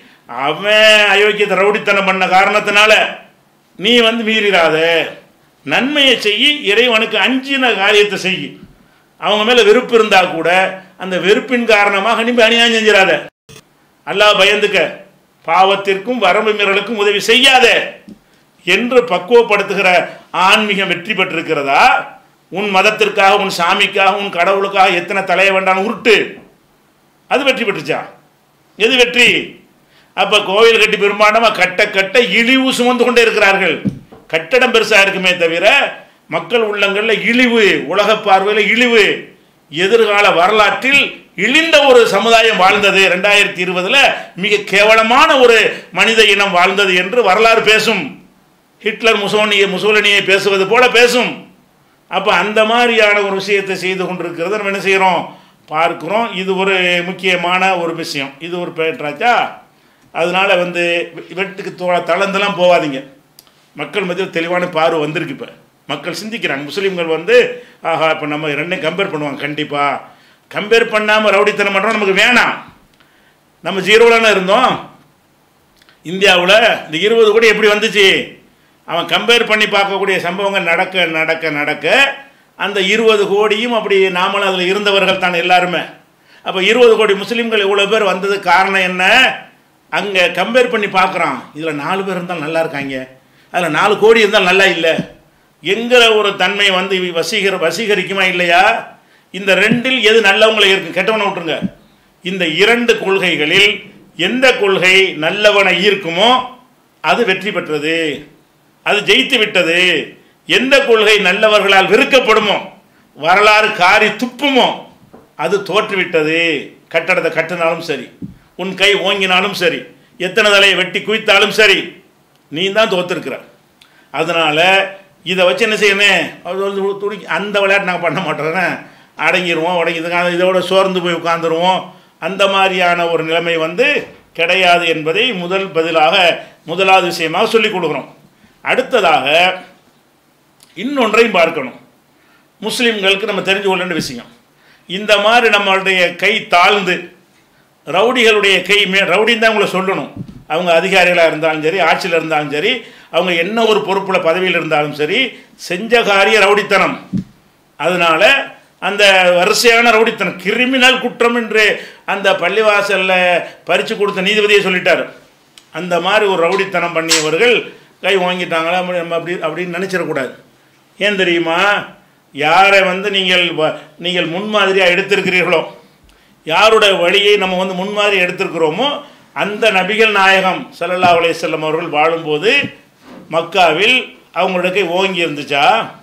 S1: அவன் அயோக்கியத்தை ரவுடித்தனம் பண்ண காரணத்தினால நீ வந்து மீறிடாத நன்மையை செய்யி இறைவனுக்கு அஞ்சின காரியத்தை செய் அவங்க மேலே வெறுப்பு இருந்தால் கூட அந்த வெறுப்பின் காரணமாக நீ அநியாயம் செஞ்சிடாத அல்லாஹ் பயந்துக்க பாவத்திற்கும் வரம்பு மீறலுக்கும் உதவி செய்யாத என்று பக்குவப்படுத்துகிற ஆன்மீகம் வெற்றி பெற்றிருக்கிறதா உன் மதத்திற்காக உன் சாமிக்காக உன் கடவுளுக்காக எத்தனை தலைய வேண்டாம் உருட்டு அது வெற்றி பெற்றுச்சா எது வெற்றி அப்போ கோவில் கட்டி பெரும்பாண்டமாக கட்ட கட்ட இழிவு சுமந்து கொண்டே இருக்கிறார்கள் கட்டடம் பெருசாக இருக்குமே தவிர மக்கள் உள்ளங்களில் இழிவு உலக பார்வையில் இழிவு எதிர்கால வரலாற்றில் இழிந்த ஒரு சமுதாயம் வாழ்ந்தது ரெண்டாயிரத்தி இருபதில் மிக கேவலமான ஒரு மனித இனம் வாழ்ந்தது என்று வரலாறு பேசும் ஹிட்லர் முசோனியை முசோலினியை பேசுவது போல பேசும் அப்போ அந்த மாதிரியான ஒரு விஷயத்தை செய்து கொண்டிருக்கிறத நம்ம என்ன செய்கிறோம் பார்க்குறோம் இது ஒரு முக்கியமான ஒரு விஷயம் இது ஒரு பேற்றாச்சா அதனால வந்து வெட்டுக்கு தோ தளர்ந்தெல்லாம் போகாதீங்க மக்கள் மத்தியில் தெளிவான பார்வை வந்திருக்கு இப்போ மக்கள் சிந்திக்கிறாங்க முஸ்லீம்கள் வந்து ஆஹா இப்போ நம்ம ரெண்டையும் கம்பேர் பண்ணுவாங்க கண்டிப்பாக கம்பேர் பண்ணாமல் ரவுடித்தனம் பண்ணுறோம் நமக்கு வேணாம் நம்ம ஜீரோவில் இருந்தோம் இந்தியாவில் இந்த இருபது கோடி எப்படி வந்துச்சு அவன் கம்பேர் பண்ணி பார்க்கக்கூடிய சம்பவங்கள் நடக்க நடக்க நடக்க அந்த இருபது கோடியும் அப்படி நாமளும் அதில் இருந்தவர்கள் தான் எல்லாருமே அப்போ இருபது கோடி முஸ்லீம்கள் இவ்வளோ பேர் வந்தது காரணம் என்ன அங்கே கம்பேர் பண்ணி பார்க்குறான் இதில் நாலு பேர் இருந்தால் நல்லா இருக்காங்க அதில் நாலு கோடி இருந்தால் நல்லா இல்லை என்கிற ஒரு தன்மை வந்து வசீகர வசீகரிக்குமா இல்லையா இந்த ரெண்டில் எது நல்லவங்களை இருக்கு கெட்டவனை விட்டுருங்க இந்த இரண்டு கொள்கைகளில் எந்த கொள்கை நல்லவனை ஈர்க்குமோ அது வெற்றி பெற்றது அது ஜெயித்து விட்டது எந்த கொள்கை நல்லவர்களால் வெறுக்கப்படுமோ வரலாறு காரி துப்புமோ அது தோற்றுவிட்டது கட்டடத்தை கட்டினாலும் சரி உன் கை ஓங்கினாலும் சரி எத்தனை தலையை வெட்டி குவித்தாலும் சரி நீ தான் தோத்துருக்கிற அதனால் இதை வச்சு என்ன செய்யணும் அது வந்து துணி அந்த விளையாட்டு நாங்கள் பண்ண மாட்டோம்னா அடங்கிடுவோம் உடங்கி இதுக்காக இதோட சோர்ந்து போய் உட்காந்துருவோம் அந்த மாதிரியான ஒரு நிலைமை வந்து கிடையாது என்பதை முதல் பதிலாக முதலாவது விஷயமாக சொல்லிக் கொடுக்குறோம் அடுத்ததாக இன்னொன்றையும் பார்க்கணும் முஸ்லீம்களுக்கு நம்ம தெரிஞ்சு கொள்ள வேண்டிய விஷயம் இந்த மாதிரி நம்மளுடைய கை தாழ்ந்து ரவுடிகளுடைய கை மே ரவுடின்னு தான் உங்களை சொல்லணும் அவங்க அதிகாரிகளாக இருந்தாலும் சரி ஆட்சியில் இருந்தாலும் சரி அவங்க என்ன ஒரு பொறுப்பில் பதவியில் இருந்தாலும் சரி செஞ்ச காரிய ரவுடித்தனம் அதனால் அந்த வரிசையான ரவுடித்தனம் கிரிமினல் குற்றம் என்று அந்த பள்ளிவாசலில் பறித்து கொடுத்த நீதிபதியை சொல்லிட்டார் அந்த மாதிரி ஒரு ரவுடித்தனம் பண்ணியவர்கள் கை வாங்கிட்டாங்களா அப்படி நம்ம அப்படி அப்படின்னு நினச்சிடக்கூடாது ஏன் தெரியுமா யாரை வந்து நீங்கள் வ- நீங்கள் முன்மாதிரியாக எடுத்திருக்கிறீர்களோ யாருடைய வழியை நம்ம வந்து முன்மாதிரி எடுத்திருக்கிறோமோ அந்த நபிகள் நாயகம் ஸல்லல்லாஹு அலைஹி வஸல்லம் அவர்கள் வாழும்போது மக்காவில் அவங்களுடைய கை ஓங்கி இருந்துச்சா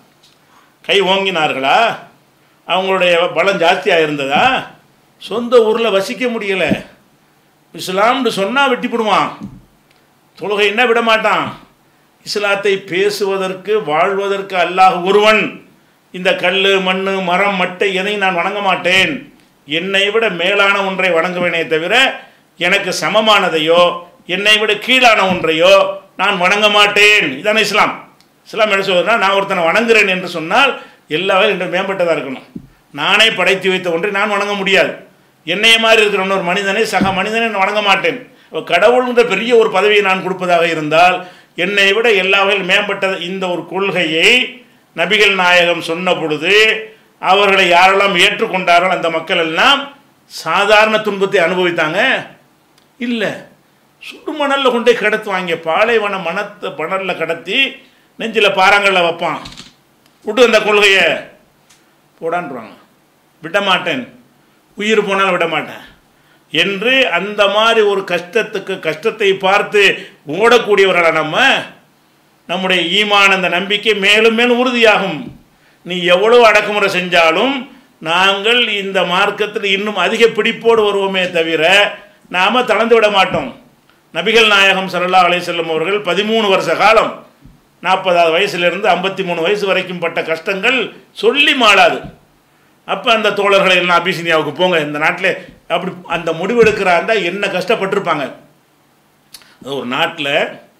S1: கை ஓங்கினார்களா அவங்களுடைய பலம் ஜாஸ்தியாக இருந்ததா சொந்த ஊரில் வசிக்க முடியலை இஸ்லாம்னு சொன்னால் வெட்டிப்படுவான் தொழுகைன்னா விட மாட்டான் இஸ்லாத்தை பேசுவதற்கு வாழ்வதற்கு அல்லாஹ் ஒருவன் இந்த கல் மண் மரம் மட்டை எதையும் நான் வணங்க மாட்டேன் என்னை விட மேலான ஒன்றை வணங்குவேனே தவிர எனக்கு சமமானதையோ என்னை விட கீழான ஒன்றையோ நான் வணங்க மாட்டேன் இதானே இஸ்லாம் இஸ்லாம் என்ன சொல்றதுன்னா நான் ஒருத்தனை வணங்குறேன் என்று சொன்னால் எல்லா வேலையும் என்று மேம்பட்டதாக இருக்கணும் நானே படைத்து வைத்த ஒன்றை நான் வணங்க முடியாது என்னைய மாதிரி இருக்கிற இன்னொரு மனிதனை சக மனிதனை நான் வணங்க மாட்டேன் அப்ப கடவுள்ன்ற பெரிய ஒரு பதவியை நான் கொடுப்பதாக இருந்தால் என்னை விட எல்லா வகையில் மேம்பட்ட இந்த ஒரு கொள்கையை நபிகள் நாயகம் சொன்ன பொழுது அவர்களை யாரெல்லாம் ஏற்றுக்கொண்டார்கள் அந்த மக்கள் எல்லாம் சாதாரண துன்பத்தை அனுபவித்தாங்க இல்லை சுடுமணலில் கொண்டே கடத்துவாங்க பாலைவன மணத்தை மணலில் கடத்தி நெஞ்சில் பாறாங்கல்ல வைப்பான் விட்டு அந்த கொள்கையை போடான்றாங்க விட மாட்டேன் உயிர் போனாலும் விட மாட்டேன் என்று அந்த மாதிரி ஒரு கஷ்டத்துக்கு கஷ்டத்தை பார்த்து ஓடக்கூடியவர்களா நம்ம நம்முடைய ஈமான் அந்த நம்பிக்கை மேலும் மேலும் உறுதியாகும் நீ எவ்வளவு அடக்குமுறை செஞ்சாலும் நாங்கள் இந்த மார்க்கத்தில் இன்னும் அதிக பிடிப்போடு வருவோமே தவிர நாம் தளர்ந்து விட மாட்டோம் நபிகள் நாயகம் ஸல்லல்லாஹு அலைஹி வஸல்லம் அவர்கள் பதிமூணு வருஷ காலம் நாற்பதாவது வயசுலேருந்து ஐம்பத்தி மூணு வயசு வரைக்கும் பட்ட கஷ்டங்கள் சொல்லி மாளாது அப்போ அந்த தோழர்களை எல்லாம் அபிசினியாவுக்கு போங்க இந்த நாட்டில் அப்படி அந்த முடிவெடுக்கிறாருந்தா என்ன கஷ்டப்பட்டிருப்பாங்க அது ஒரு நாட்டில்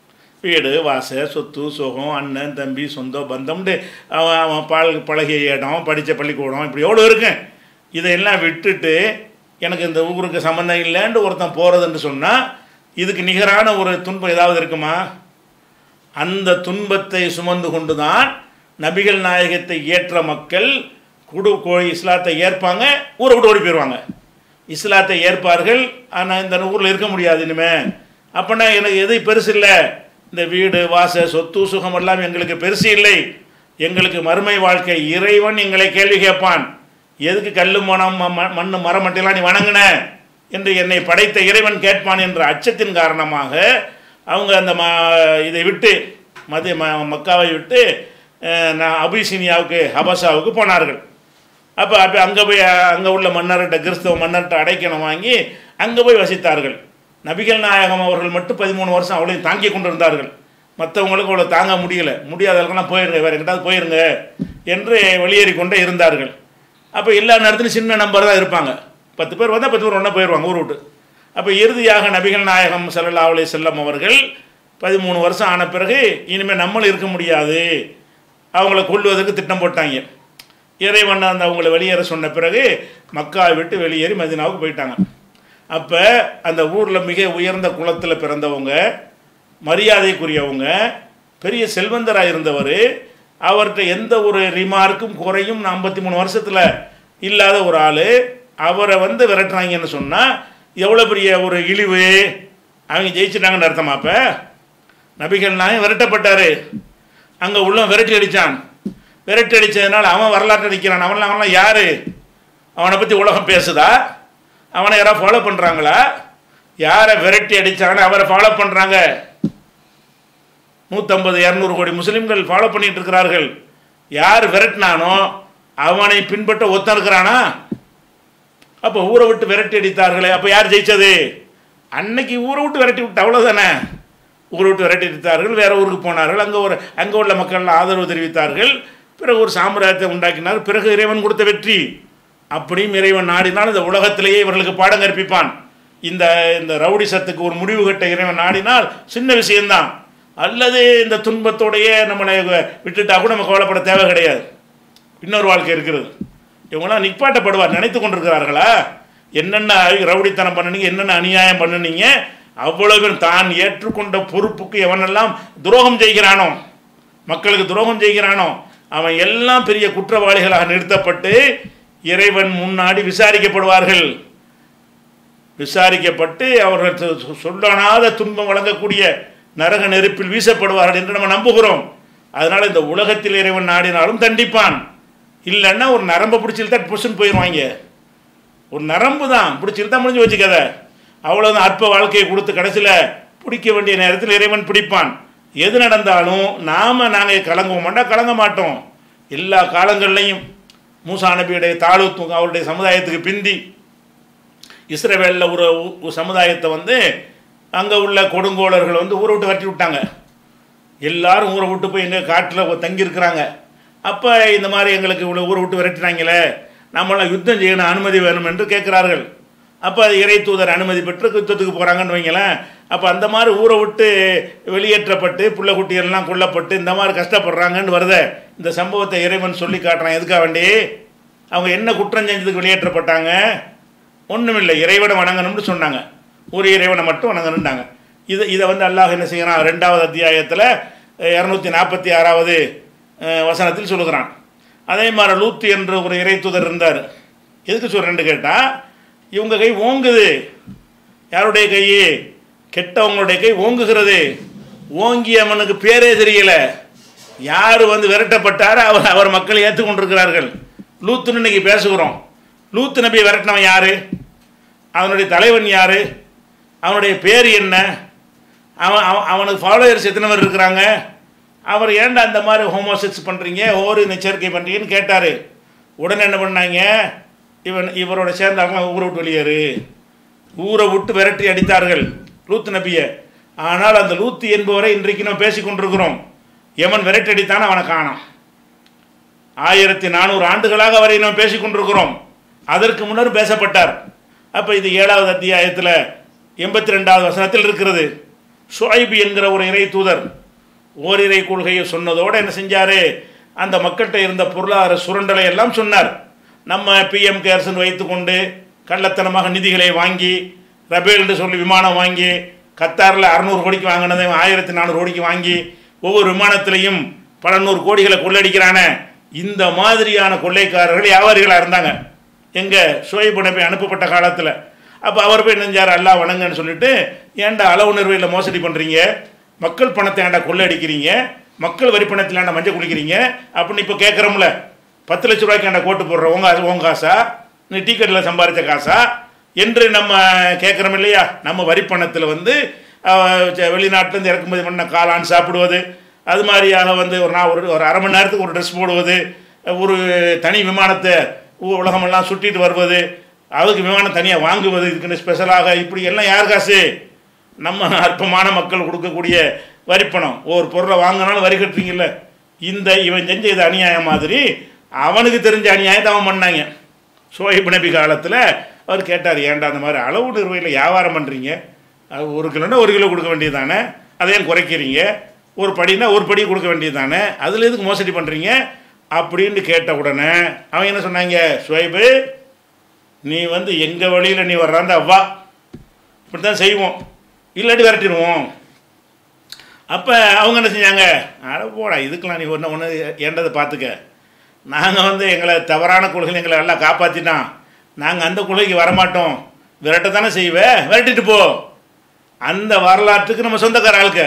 S1: வீடு வாச சொத்து சுகம் அண்ணன் தம்பி சொந்தம் பந்தம்னு அவன் அவன் பால் பழகிய இடம் படித்த பள்ளிக்கூடம் இப்படி எவ்வளோ இருக்கேன் இதையெல்லாம் விட்டுட்டு எனக்கு இந்த ஊருக்கு சம்மந்தம் இல்லைன்ட்டு ஒருத்தன் போகிறதுன்னு சொன்னால் இதுக்கு நிகரான ஒரு துன்பம் ஏதாவது இருக்குமா அந்த துன்பத்தை சுமந்து கொண்டு தான் நபிகள் நாயகத்தை ஏற்ற மக்கள் குடு கோழி இஸ்லாத்தை ஏற்பாங்க ஊரை விட்டு ஓடி போயிடுவாங்க இஸ்லாத்தை ஏற்பார்கள் ஆனால் இந்த ஊரில் இருக்க முடியாது இனிமே அப்போனா எனக்கு எது பெருசு இல்லை இந்த வீடு வாச சொத்து சுகம் எல்லாம் எங்களுக்கு பெருசு இல்லை எங்களுக்கு மறுமை வாழ்க்கை இறைவன் எங்களை கேள்வி கேட்பான் எதுக்கு கல்லு மனம் மண் மரம் மட்டும் நீ வணங்கின என்று என்னை படைத்த இறைவன் கேட்பான் என்ற அச்சத்தின் காரணமாக அவங்க அந்த ம இதை விட்டு மதிய ம மக்காவை விட்டு அஹ், நான் அபிசீனியாவுக்கு ஹபசாவுக்கு போனார்கள் அப்போ அப்போ அங்கே போய் அங்கே உள்ள மன்னர்கிட்ட கிறிஸ்தவ மன்னர்கிட்ட அடைக்கணும் வாங்கி அங்கே போய் வசித்தார்கள் நபிகள் நாயகம் அவர்கள் மட்டும் பதிமூணு வருஷம் அவளையும் தாங்கி கொண்டு இருந்தார்கள் மற்றவங்களுக்கு அவ்வளோ தாங்க முடியல முடியாதவர்களுக்கெல்லாம் போயிருங்க வேறு எங்கிட்டாவது போயிருங்க என்று வெளியேறி கொண்டே இருந்தார்கள் அப்போ எல்லா நேரத்துலையும் சின்ன நம்பர் தான் இருப்பாங்க பத்து பேர் வந்தால் பத்து பேர் ஒன்றா போயிடுவாங்க ஊர் விட்டு அப்போ இறுதியாக நபிகள் நாயகம் ஸல்லல்லாஹு அலைஹி செல்லம் அவர்கள் பதிமூணு வருஷம் ஆன பிறகு இனிமேல் நம்மளும் இருக்க முடியாது அவங்கள கொல்வதற்கு திட்டம் போட்டாங்க இறைவன் அந்த அவங்கள வெளியேற சொன்ன பிறகு மக்காவை விட்டு வெளியேறி மதினாவுக்கு போயிட்டாங்க அப்போ அந்த ஊரில் மிக உயர்ந்த குலத்தில் பிறந்தவங்க மரியாதைக்குரியவங்க பெரிய செல்வந்தராக இருந்தவர் அவர்கிட்ட எந்த ஒரு ரிமார்க்கும் குறையும் ஐம்பத்தி மூணு வருஷத்தில் இல்லாத ஒரு ஆள் அவரை வந்து விரட்டுறாங்கன்னு சொன்னால் எவ்வளோ பெரிய ஒரு இழிவு அவங்க ஜெயிச்சிட்டாங்கன்னு அர்த்தமா அப்போ நபிகள் நாயகம் விரட்டப்பட்டார் அங்கே உள்ள விரட்டி அடித்தான் விரட்டி அடித்ததுனால அவன் வரலாற்று அடிக்கிறான் அவன்லாம் அவன்லாம் யார் அவனை பற்றி உலகம் பேசுதா அவனை யாராவது ஃபாலோ பண்ணுறாங்களா யாரை விரட்டி அடித்தாங்கன்னு அவரை ஃபாலோ பண்ணுறாங்க நூற்றம்பது இரநூறு கோடி முஸ்லீம்கள் ஃபாலோ பண்ணிட்டு இருக்கிறார்கள் யார் விரட்டினானோ அவனை பின்பற்ற ஒத்தன் இருக்கிறானா அப்போ ஊரை விட்டு விரட்டி அடித்தார்களே அப்போ யார் ஜெயிச்சது அன்னைக்கு ஊரை விட்டு விரட்டி விட்டு அவ்வளோதானே ஊரை விட்டு விரட்டி அடித்தார்கள் வேற ஊருக்கு போனார்கள் அங்கே ஒரு அங்கே உள்ள மக்கள் ஆதரவு தெரிவித்தார்கள் பிறகு ஒரு சாம்ராஜ்யத்தை உண்டாக்கினார் பிறகு இறைவன் கொடுத்த வெற்றி அப்படியும் இறைவன் நாடினால் இந்த உலகத்திலேயே இவர்களுக்கு பாடம் கற்பிப்பான் இந்த இந்த ரவுடிசத்துக்கு ஒரு முடிவு கட்ட இறைவன் நாடினால் சின்ன விஷயம்தான் அல்லது இந்த துன்பத்தோடையே நம்மளை விட்டுட்டா கூட நம்ம கவலைப்பட தேவை கிடையாது இன்னொரு வாழ்க்கை இருக்கிறது இவங்களாம் நிப்பாட்டப்படுவார் நினைத்து கொண்டிருக்கிறார்களா என்னென்ன ரவுடித்தனம் பண்ணுனீங்க என்னென்ன அநியாயம் பண்ணுனீங்க அவ்வளவு பேரும் தான் ஏற்றுக்கொண்ட பொறுப்புக்கு எவனெல்லாம் துரோகம் செய்கிறானோ மக்களுக்கு துரோகம் செய்கிறானோ அவன் எல்லாம் பெரிய குற்றவாளிகளாக நிறுத்தப்பட்டு இறைவன் முன்னாடி விசாரிக்கப்படுவார்கள் விசாரிக்கப்பட்டு அவர்கள் சொ- சொ- சொல்லனாத துன்பம் வழங்கக்கூடிய நரக நெருப்பில் வீசப்படுவார்கள் என்று நம்ம நம்புகிறோம் அதனால் இந்த உலகத்தில் இறைவன் நாடினாலும் தண்டிப்பான் இல்லைன்னா ஒரு நரம்பை பிடிச்சிருந்தா புஷன் போயிடுவாங்க ஒரு நரம்பு தான் பிடிச்சிருந்தா முடிஞ்சு வச்சுக்கத அவ்வளோதான் அற்ப வாழ்க்கையை கொடுத்து கடைசியில் பிடிக்க வேண்டிய நேரத்தில் இறைவன் பிடிப்பான் எது நடந்தாலும் நாம் நாங்கள் கலங்குவோம் மாட்டோம் கலங்க மாட்டோம் எல்லா காலங்கள்லையும் மூசா நபியுடைய தாழ்வு அவருடைய சமுதாயத்துக்கு பிந்தி இஸ்ரவேலில் ஒரு ஒரு சமுதாயத்தை வந்து அங்கே உள்ள கொடுங்கோளர்கள் வந்து ஊரை விட்டு கட்டி விட்டாங்க எல்லாரும் ஊரை விட்டு போய் எங்கே காட்டில் தங்கியிருக்கிறாங்க அப்போ இந்த மாதிரி எங்களுக்கு இவ்வளோ ஊரை விட்டு விரட்டினாங்களே நம்மளாம் யுத்தம் செய்யணும் அனுமதி வேணும் என்று கேட்குறார்கள் அப்போ அது இறை தூதர் அனுமதி பெற்று யுத்தத்துக்கு போகிறாங்கன்னு வைங்களேன் அப்போ அந்த மாதிரி ஊரை விட்டு வெளியேற்றப்பட்டு புள்ள குட்டியெல்லாம் கொல்லப்பட்டு இந்த மாதிரி கஷ்டப்படுறாங்கன்னு வருதே இந்த சம்பவத்தை இறைவன் சொல்லி காட்டுறான் எதுக்காக வேண்டி அவங்க என்ன குற்றம் செஞ்சதுக்கு வெளியேற்றப்பட்டாங்க ஒன்றுமில்லை இறைவனை வணங்கணும்னு சொன்னாங்க ஒரு இறைவனை மட்டும் வணங்கணுண்டாங்க இது இதை வந்து அல்லாஹ் என்ன செய்கிறான் ரெண்டாவது அத்தியாயத்தில் இரநூத்தி நாற்பத்தி ஆறாவது அஹ், வசனத்தில் சொல்லுகிறான் அதே மாதிரி லூத்து என்ற ஒரு இறை தூதர் இருந்தார் எதுக்கு சொல்கிறேன்னு கேட்டால் இவங்க கை ஓங்குது யாருடைய கை கெட்டவங்களுடைய கை ஓங்குகிறது ஓங்கியவனுக்கு பேரே தெரியல யார் வந்து விரட்டப்பட்டார் அவர் அவர் மக்கள் ஏற்றுக்கொண்டிருக்கிறார்கள் லூத்துன்னு இன்னைக்கு பேசுகிறோம் லூத்து நபியை விரட்டினவன் யார் அவனுடைய தலைவன் யார் அவனுடைய பேர் என்ன அவன் அவன் அவனுக்கு ஃபாலோயர்ஸ் எத்தனை பேர் இருக்கிறாங்க அவர் ஏன்டா அந்த மாதிரி ஹோமோசெக்ஸ் பண்ணுறீங்க ஓரு எச்சரிக்கை பண்ணுறீங்கன்னு கேட்டார் உடனே என்ன பண்ணாங்க இவன் இவரோட சேர்ந்தவங்க ஊரை விட்டு வெளியேறு ஊரை விட்டு விரட்டி அடித்தார்கள் லூத்து நபியை ஆனால் அந்த லூத்து என்பவரை இன்றைக்கு நம்ம பேசிக் கொண்டிருக்கிறோம் எவன் விரட்டி அடித்தானோ அவனை காணோம் ஆயிரத்தி நானூறு ஆண்டுகளாக அவரை நாம் பேசிக் கொண்டிருக்கிறோம் அதற்கு முன்னர் பேசப்பட்டார் அப்போ இது ஏழாவது அத்தியாயத்தில் எண்பத்தி ரெண்டாவது வசனத்தில் இருக்கிறது ஷுஐப் என்கிற ஒரு இறை தூதர் ஓரிரை கொள்கையை சொன்னதோடு என்ன செஞ்சார் அந்த மக்கள்கிட்ட இருந்த பொருளாதார சுரண்டலை எல்லாம் சொன்னார் நம்ம பிஎம் கேர்ஸ்னு வைத்துக்கொண்டு கள்ளத்தனமாக நிதிகளை வாங்கி ரபேல்னு சொல்லி விமானம் வாங்கி கத்தாரில் அறநூறு கோடிக்கு வாங்கினதை ஆயிரத்தி நானூறு கோடிக்கு வாங்கி ஒவ்வொரு விமானத்திலையும் பல நூறு கோடிகளை கொள்ளடிக்கிறான இந்த மாதிரியான கொள்ளைக்காரர்கள் வியாபாரிகளாக இருந்தாங்க எங்கே ஷோயிப் நபி அனுப்பப்பட்ட காலத்தில் அப்போ அவர் போய் நெஞ்சார் அல்லாஹ் வணங்கன்னு சொல்லிட்டு ஏன்டா அளவு நிர்வையில் மோசடி பண்ணுறீங்க மக்கள் பணத்தை ஏன்டா கொள்ளடிக்கிறீங்க மக்கள் வரி பணத்தில் ஏன்டா மஞ்சள் குளிக்கிறீங்க அப்படின்னு இப்போ கேட்குறோம்ல பத்து லட்ச ரூபாய்க்கு ஏன்டா கோட்டு போடுற உங்க உங்க காசா நீ டிக்கெட்டில் சம்பாதிச்ச காசா என்று நம்ம கேட்குறோம் இல்லையா நம்ம வரி பணத்தில் வந்து அஹ், ச- வெளிநாட்டிலேருந்து இறக்குமதி பண்ண காளான் சாப்பிடுவது அது மாதிரியாக வந்து ஒரு நான் ஒரு ஒரு அரை மணி நேரத்துக்கு ஒரு ட்ரெஸ் போடுவது ஒரு தனி விமானத்தை உ- உலகமெல்லாம் சுற்றிட்டு வருவது அதுக்கு விமானம் தனியாக வாங்குவது இதுக்குன்னு ஸ்பெஷலாக இப்படி எல்லாம் யார் காசு நம்ம அற்பமான மக்கள் கொடுக்கக்கூடிய வரிப்பணம் ஒரு பொருளை வாங்கினாலும் வரி கட்டுறீங்கல்ல இந்த இவன் செஞ்ச இது அநியாயம் மாதிரி அவனுக்கு தெரிஞ்ச அநியாயத்தை அவன் பண்ணாங்க சோஹிப் நபி காலத்தில் அவர் கேட்டார் ஏன்டா அந்த மாதிரி அளவு நிறுவையில் வியாபாரம் பண்ணுறீங்க அது ஒரு கிலோன்னா ஒரு கிலோ கொடுக்க வேண்டியது தானே அதை ஏன் குறைக்கிறீங்க ஒரு படினா ஒரு படி கொடுக்க வேண்டியது தானே அதில் எதுக்கு மோசடி பண்ணுறீங்க அப்படின்னு கேட்ட உடனே அவன் என்ன சொன்னாங்க ஷுவைபு நீ வந்து எங்கள் வழியில் நீ வர்றாந்த வா இப்படி தான் செய்வோம் இல்லாட்டி விரட்டிடுவோம் அப்போ அவங்க என்ன செஞ்சாங்க அட போடா இதுக்கெலாம் நீ ஒன்று ஒன்று ஏண்டதை பார்த்துக்க நாங்கள் வந்து எங்களை தவறான கொள்கையில் எங்களை எல்லாம் காப்பாற்றிட்டான் நாங்கள் அந்த கொள்கைக்கு வரமாட்டோம் விரட்ட தானே செய்வேன் விரட்டிட்டு போ அந்த வரலாற்றுக்கு நம்ம சொந்தக்கார ஆளுக்க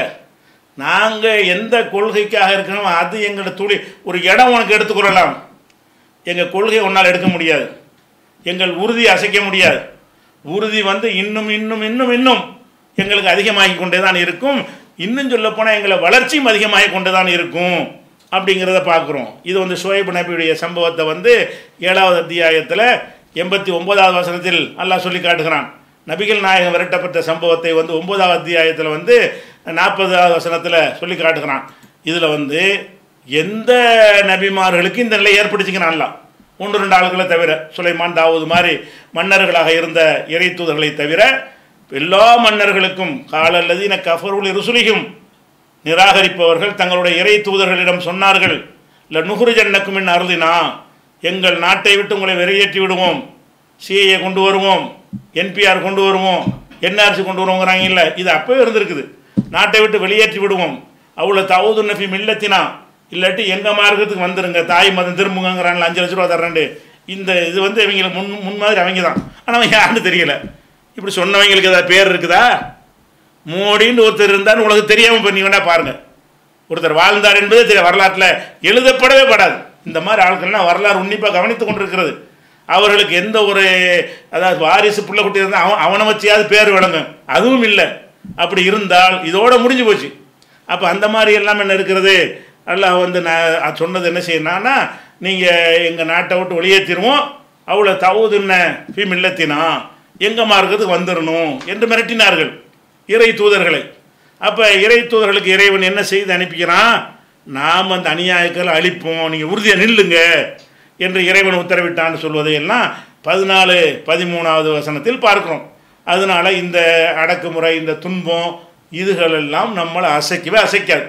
S1: நாங்கள் எந்த கொள்கைக்காக இருக்கணும் அது எங்களோட துளி ஒரு இடம் உனக்கு எடுத்துக்கொள்ளலாம் எங்கள் கொள்கையை உன்னால் எடுக்க முடியாது எங்கள் உறுதி அசைக்க முடியாது உறுதி வந்து இன்னும் இன்னும் இன்னும் இன்னும் எங்களுக்கு அதிகமாகி கொண்டே தான் இருக்கும் இன்னும் சொல்லப்போனால் எங்களை வளர்ச்சியும் அதிகமாகி கொண்டு தான் இருக்கும் அப்படிங்கிறத பார்க்குறோம் இது வந்து ஷோயப் நபியுடைய சம்பவத்தை வந்து ஏழாவது அத்தியாயத்தில் எண்பத்தி ஒன்பதாவது வசனத்தில் அல்லாஹ் சொல்லி காட்டுகிறான் நபிகள் நாயகம் விரட்டப்பட்ட சம்பவத்தை வந்து ஒன்பதாவது அத்தியாயத்தில் வந்து நாற்பதாவது வசனத்தில் சொல்லி காட்டுகிறான் இதில் வந்து எந்த நபிமார்களுக்கு இந்த நிலை ஏற்படுத்திக்கிறான் அல்லாஹ் ஒன்று ரெண்டு ஆளுகளை தவிர சுலைமான் தாவூது மாதிரி மன்னர்களாக இருந்த இறை தூதர்களை தவிர எல்லா மன்னர்களுக்கும் காலல்லதீன கஃபருள் ருசுலிகும் நிராகரிப்பவர்கள் தங்களுடைய இறை தூதர்களிடம் சொன்னார்கள் இல்லை நுகுரு ஜன்னக்கும் என் அருளினா எங்கள் நாட்டை விட்டு உங்களை வெளியேற்றி விடுவோம் சிஏஏ கொண்டு வருவோம் என்பிஆர் கொண்டு வருவோம் என்ஆர்சி கொண்டு வருவோங்கிறாங்க இல்லை இது அப்பவே இருந்திருக்குது நாட்டை விட்டு வெளியேற்றி விடுவோம் அவ்வளோ தவுது நஃபி மில்லத்தினா இல்லாட்டி எங்கள் மார்க்கத்துக்கு வந்துருங்க தாய் மதம் திரும்புங்கிறாங்களா அஞ்சு லட்ச ரூபா தர்றேன்டு இந்த இது வந்து இவங்களுக்கு முன் முன் மாதிரி அவங்க தான் ஆனால் அவன் யாருன்னு தெரியல இப்படி சொன்னவங்களுக்கு ஏதாவது பேர் இருக்குதா மோடின்னு ஒருத்தர் இருந்தான்னு உங்களுக்கு தெரியாமல் பண்ணி வேணா பாருங்க ஒருத்தர் வாழ்ந்தார் என்பது தெரிய வரலாற்றில் எழுதப்படவே படாது இந்த மாதிரி ஆட்கள்லாம் வரலாறு உன்னிப்பாக கவனித்து கொண்டிருக்கிறது அவர்களுக்கு எந்த ஒரு அதாவது வாரிசு புள்ள குட்டி இருந்தால் அவன் அவனை வச்சியாவது பேர் விளங்கும் அதுவும் இல்லை அப்படி இருந்தால் இதோட முடிஞ்சு போச்சு அப்போ அந்த மாதிரி எல்லாம் என்ன இருக்கிறது அல்லாஹ் வந்து நான் சொன்னது என்ன செய்யணும்னா நீங்கள் எங்கள் நாட்டை விட்டு வெளியேற்றிடுவோம் அவ்வளோ தவுதுன்ன ஃபி மில்லத்தினா எங்கள் மார்க்கத்துக்கு வந்துடணும் என்று மிரட்டினார்கள் இறை தூதர்களை அப்போ இறை தூதர்களுக்கு இறைவன் என்ன செய்து அனுப்பிக்கிறான் நாம் அந்த அநியாயக்களை அழிப்போம் நீங்கள் உறுதியாக நில்லுங்க என்று இறைவன் உத்தரவிட்டான்னு சொல்வதையெல்லாம் பதினாலு பதிமூணாவது வசனத்தில் பார்க்கிறோம் அதனால இந்த அடக்குமுறை இந்த துன்பம் இதுகளெல்லாம் நம்மளை அசைக்கவே அசைக்காது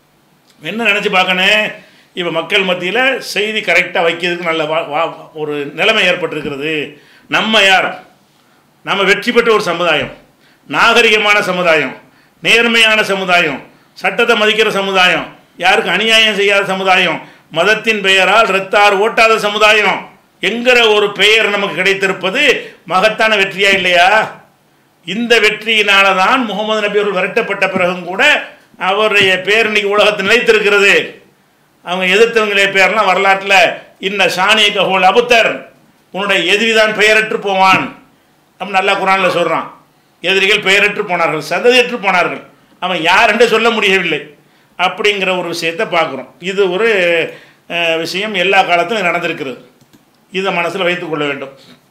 S1: என்ன நினச்சி பார்க்கணும் இப்போ மக்கள் மத்தியில் செய்தி கரெக்டாக வைக்கிறதுக்கு நல்ல வா வா ஒரு நிலைமை ஏற்பட்டிருக்கிறது நம்ம யார் நம்ம வெற்றி பெற்ற ஒரு சமுதாயம் நாகரிகமான சமுதாயம் நேர்மையான சமுதாயம் சட்டத்தை மதிக்கிற சமுதாயம் யாருக்கு அநியாயம் செய்யாத சமுதாயம் மதத்தின் பெயரால் இரத்தார் ஓட்டாத சமுதாயம் என்கிற ஒரு பெயர் நமக்கு கிடைத்திருப்பது மகத்தான வெற்றியா இல்லையா இந்த வெற்றியினால தான் முகமது நபி அவர்கள் விரட்டப்பட்ட பிறகும் கூட அவருடைய பேர் இன்னைக்கு உலகத்தில் நிலைத்திருக்கிறது அவங்க எதிர்த்தவங்களுடைய பேர்லாம் வரலாற்றில் இன்ன சாணிய கஹோல் அபுத்தர் உன்னுடைய எதிரிதான் பெயரற்று போவான் அப்படின்னு நல்லா குரானில் சொல்கிறான் எதிரிகள் பெயரற்று போனார்கள் சந்ததியற்று போனார்கள் அவன் யார் என்று சொல்ல முடியவில்லை அப்படிங்கிற ஒரு விஷயத்தை பார்க்குறோம் இது ஒரு அஹ், விஷயம் எல்லா காலத்திலும் நடந்திருக்கிறது இதை மனசில் வைத்துக்கொள்ள வேண்டும்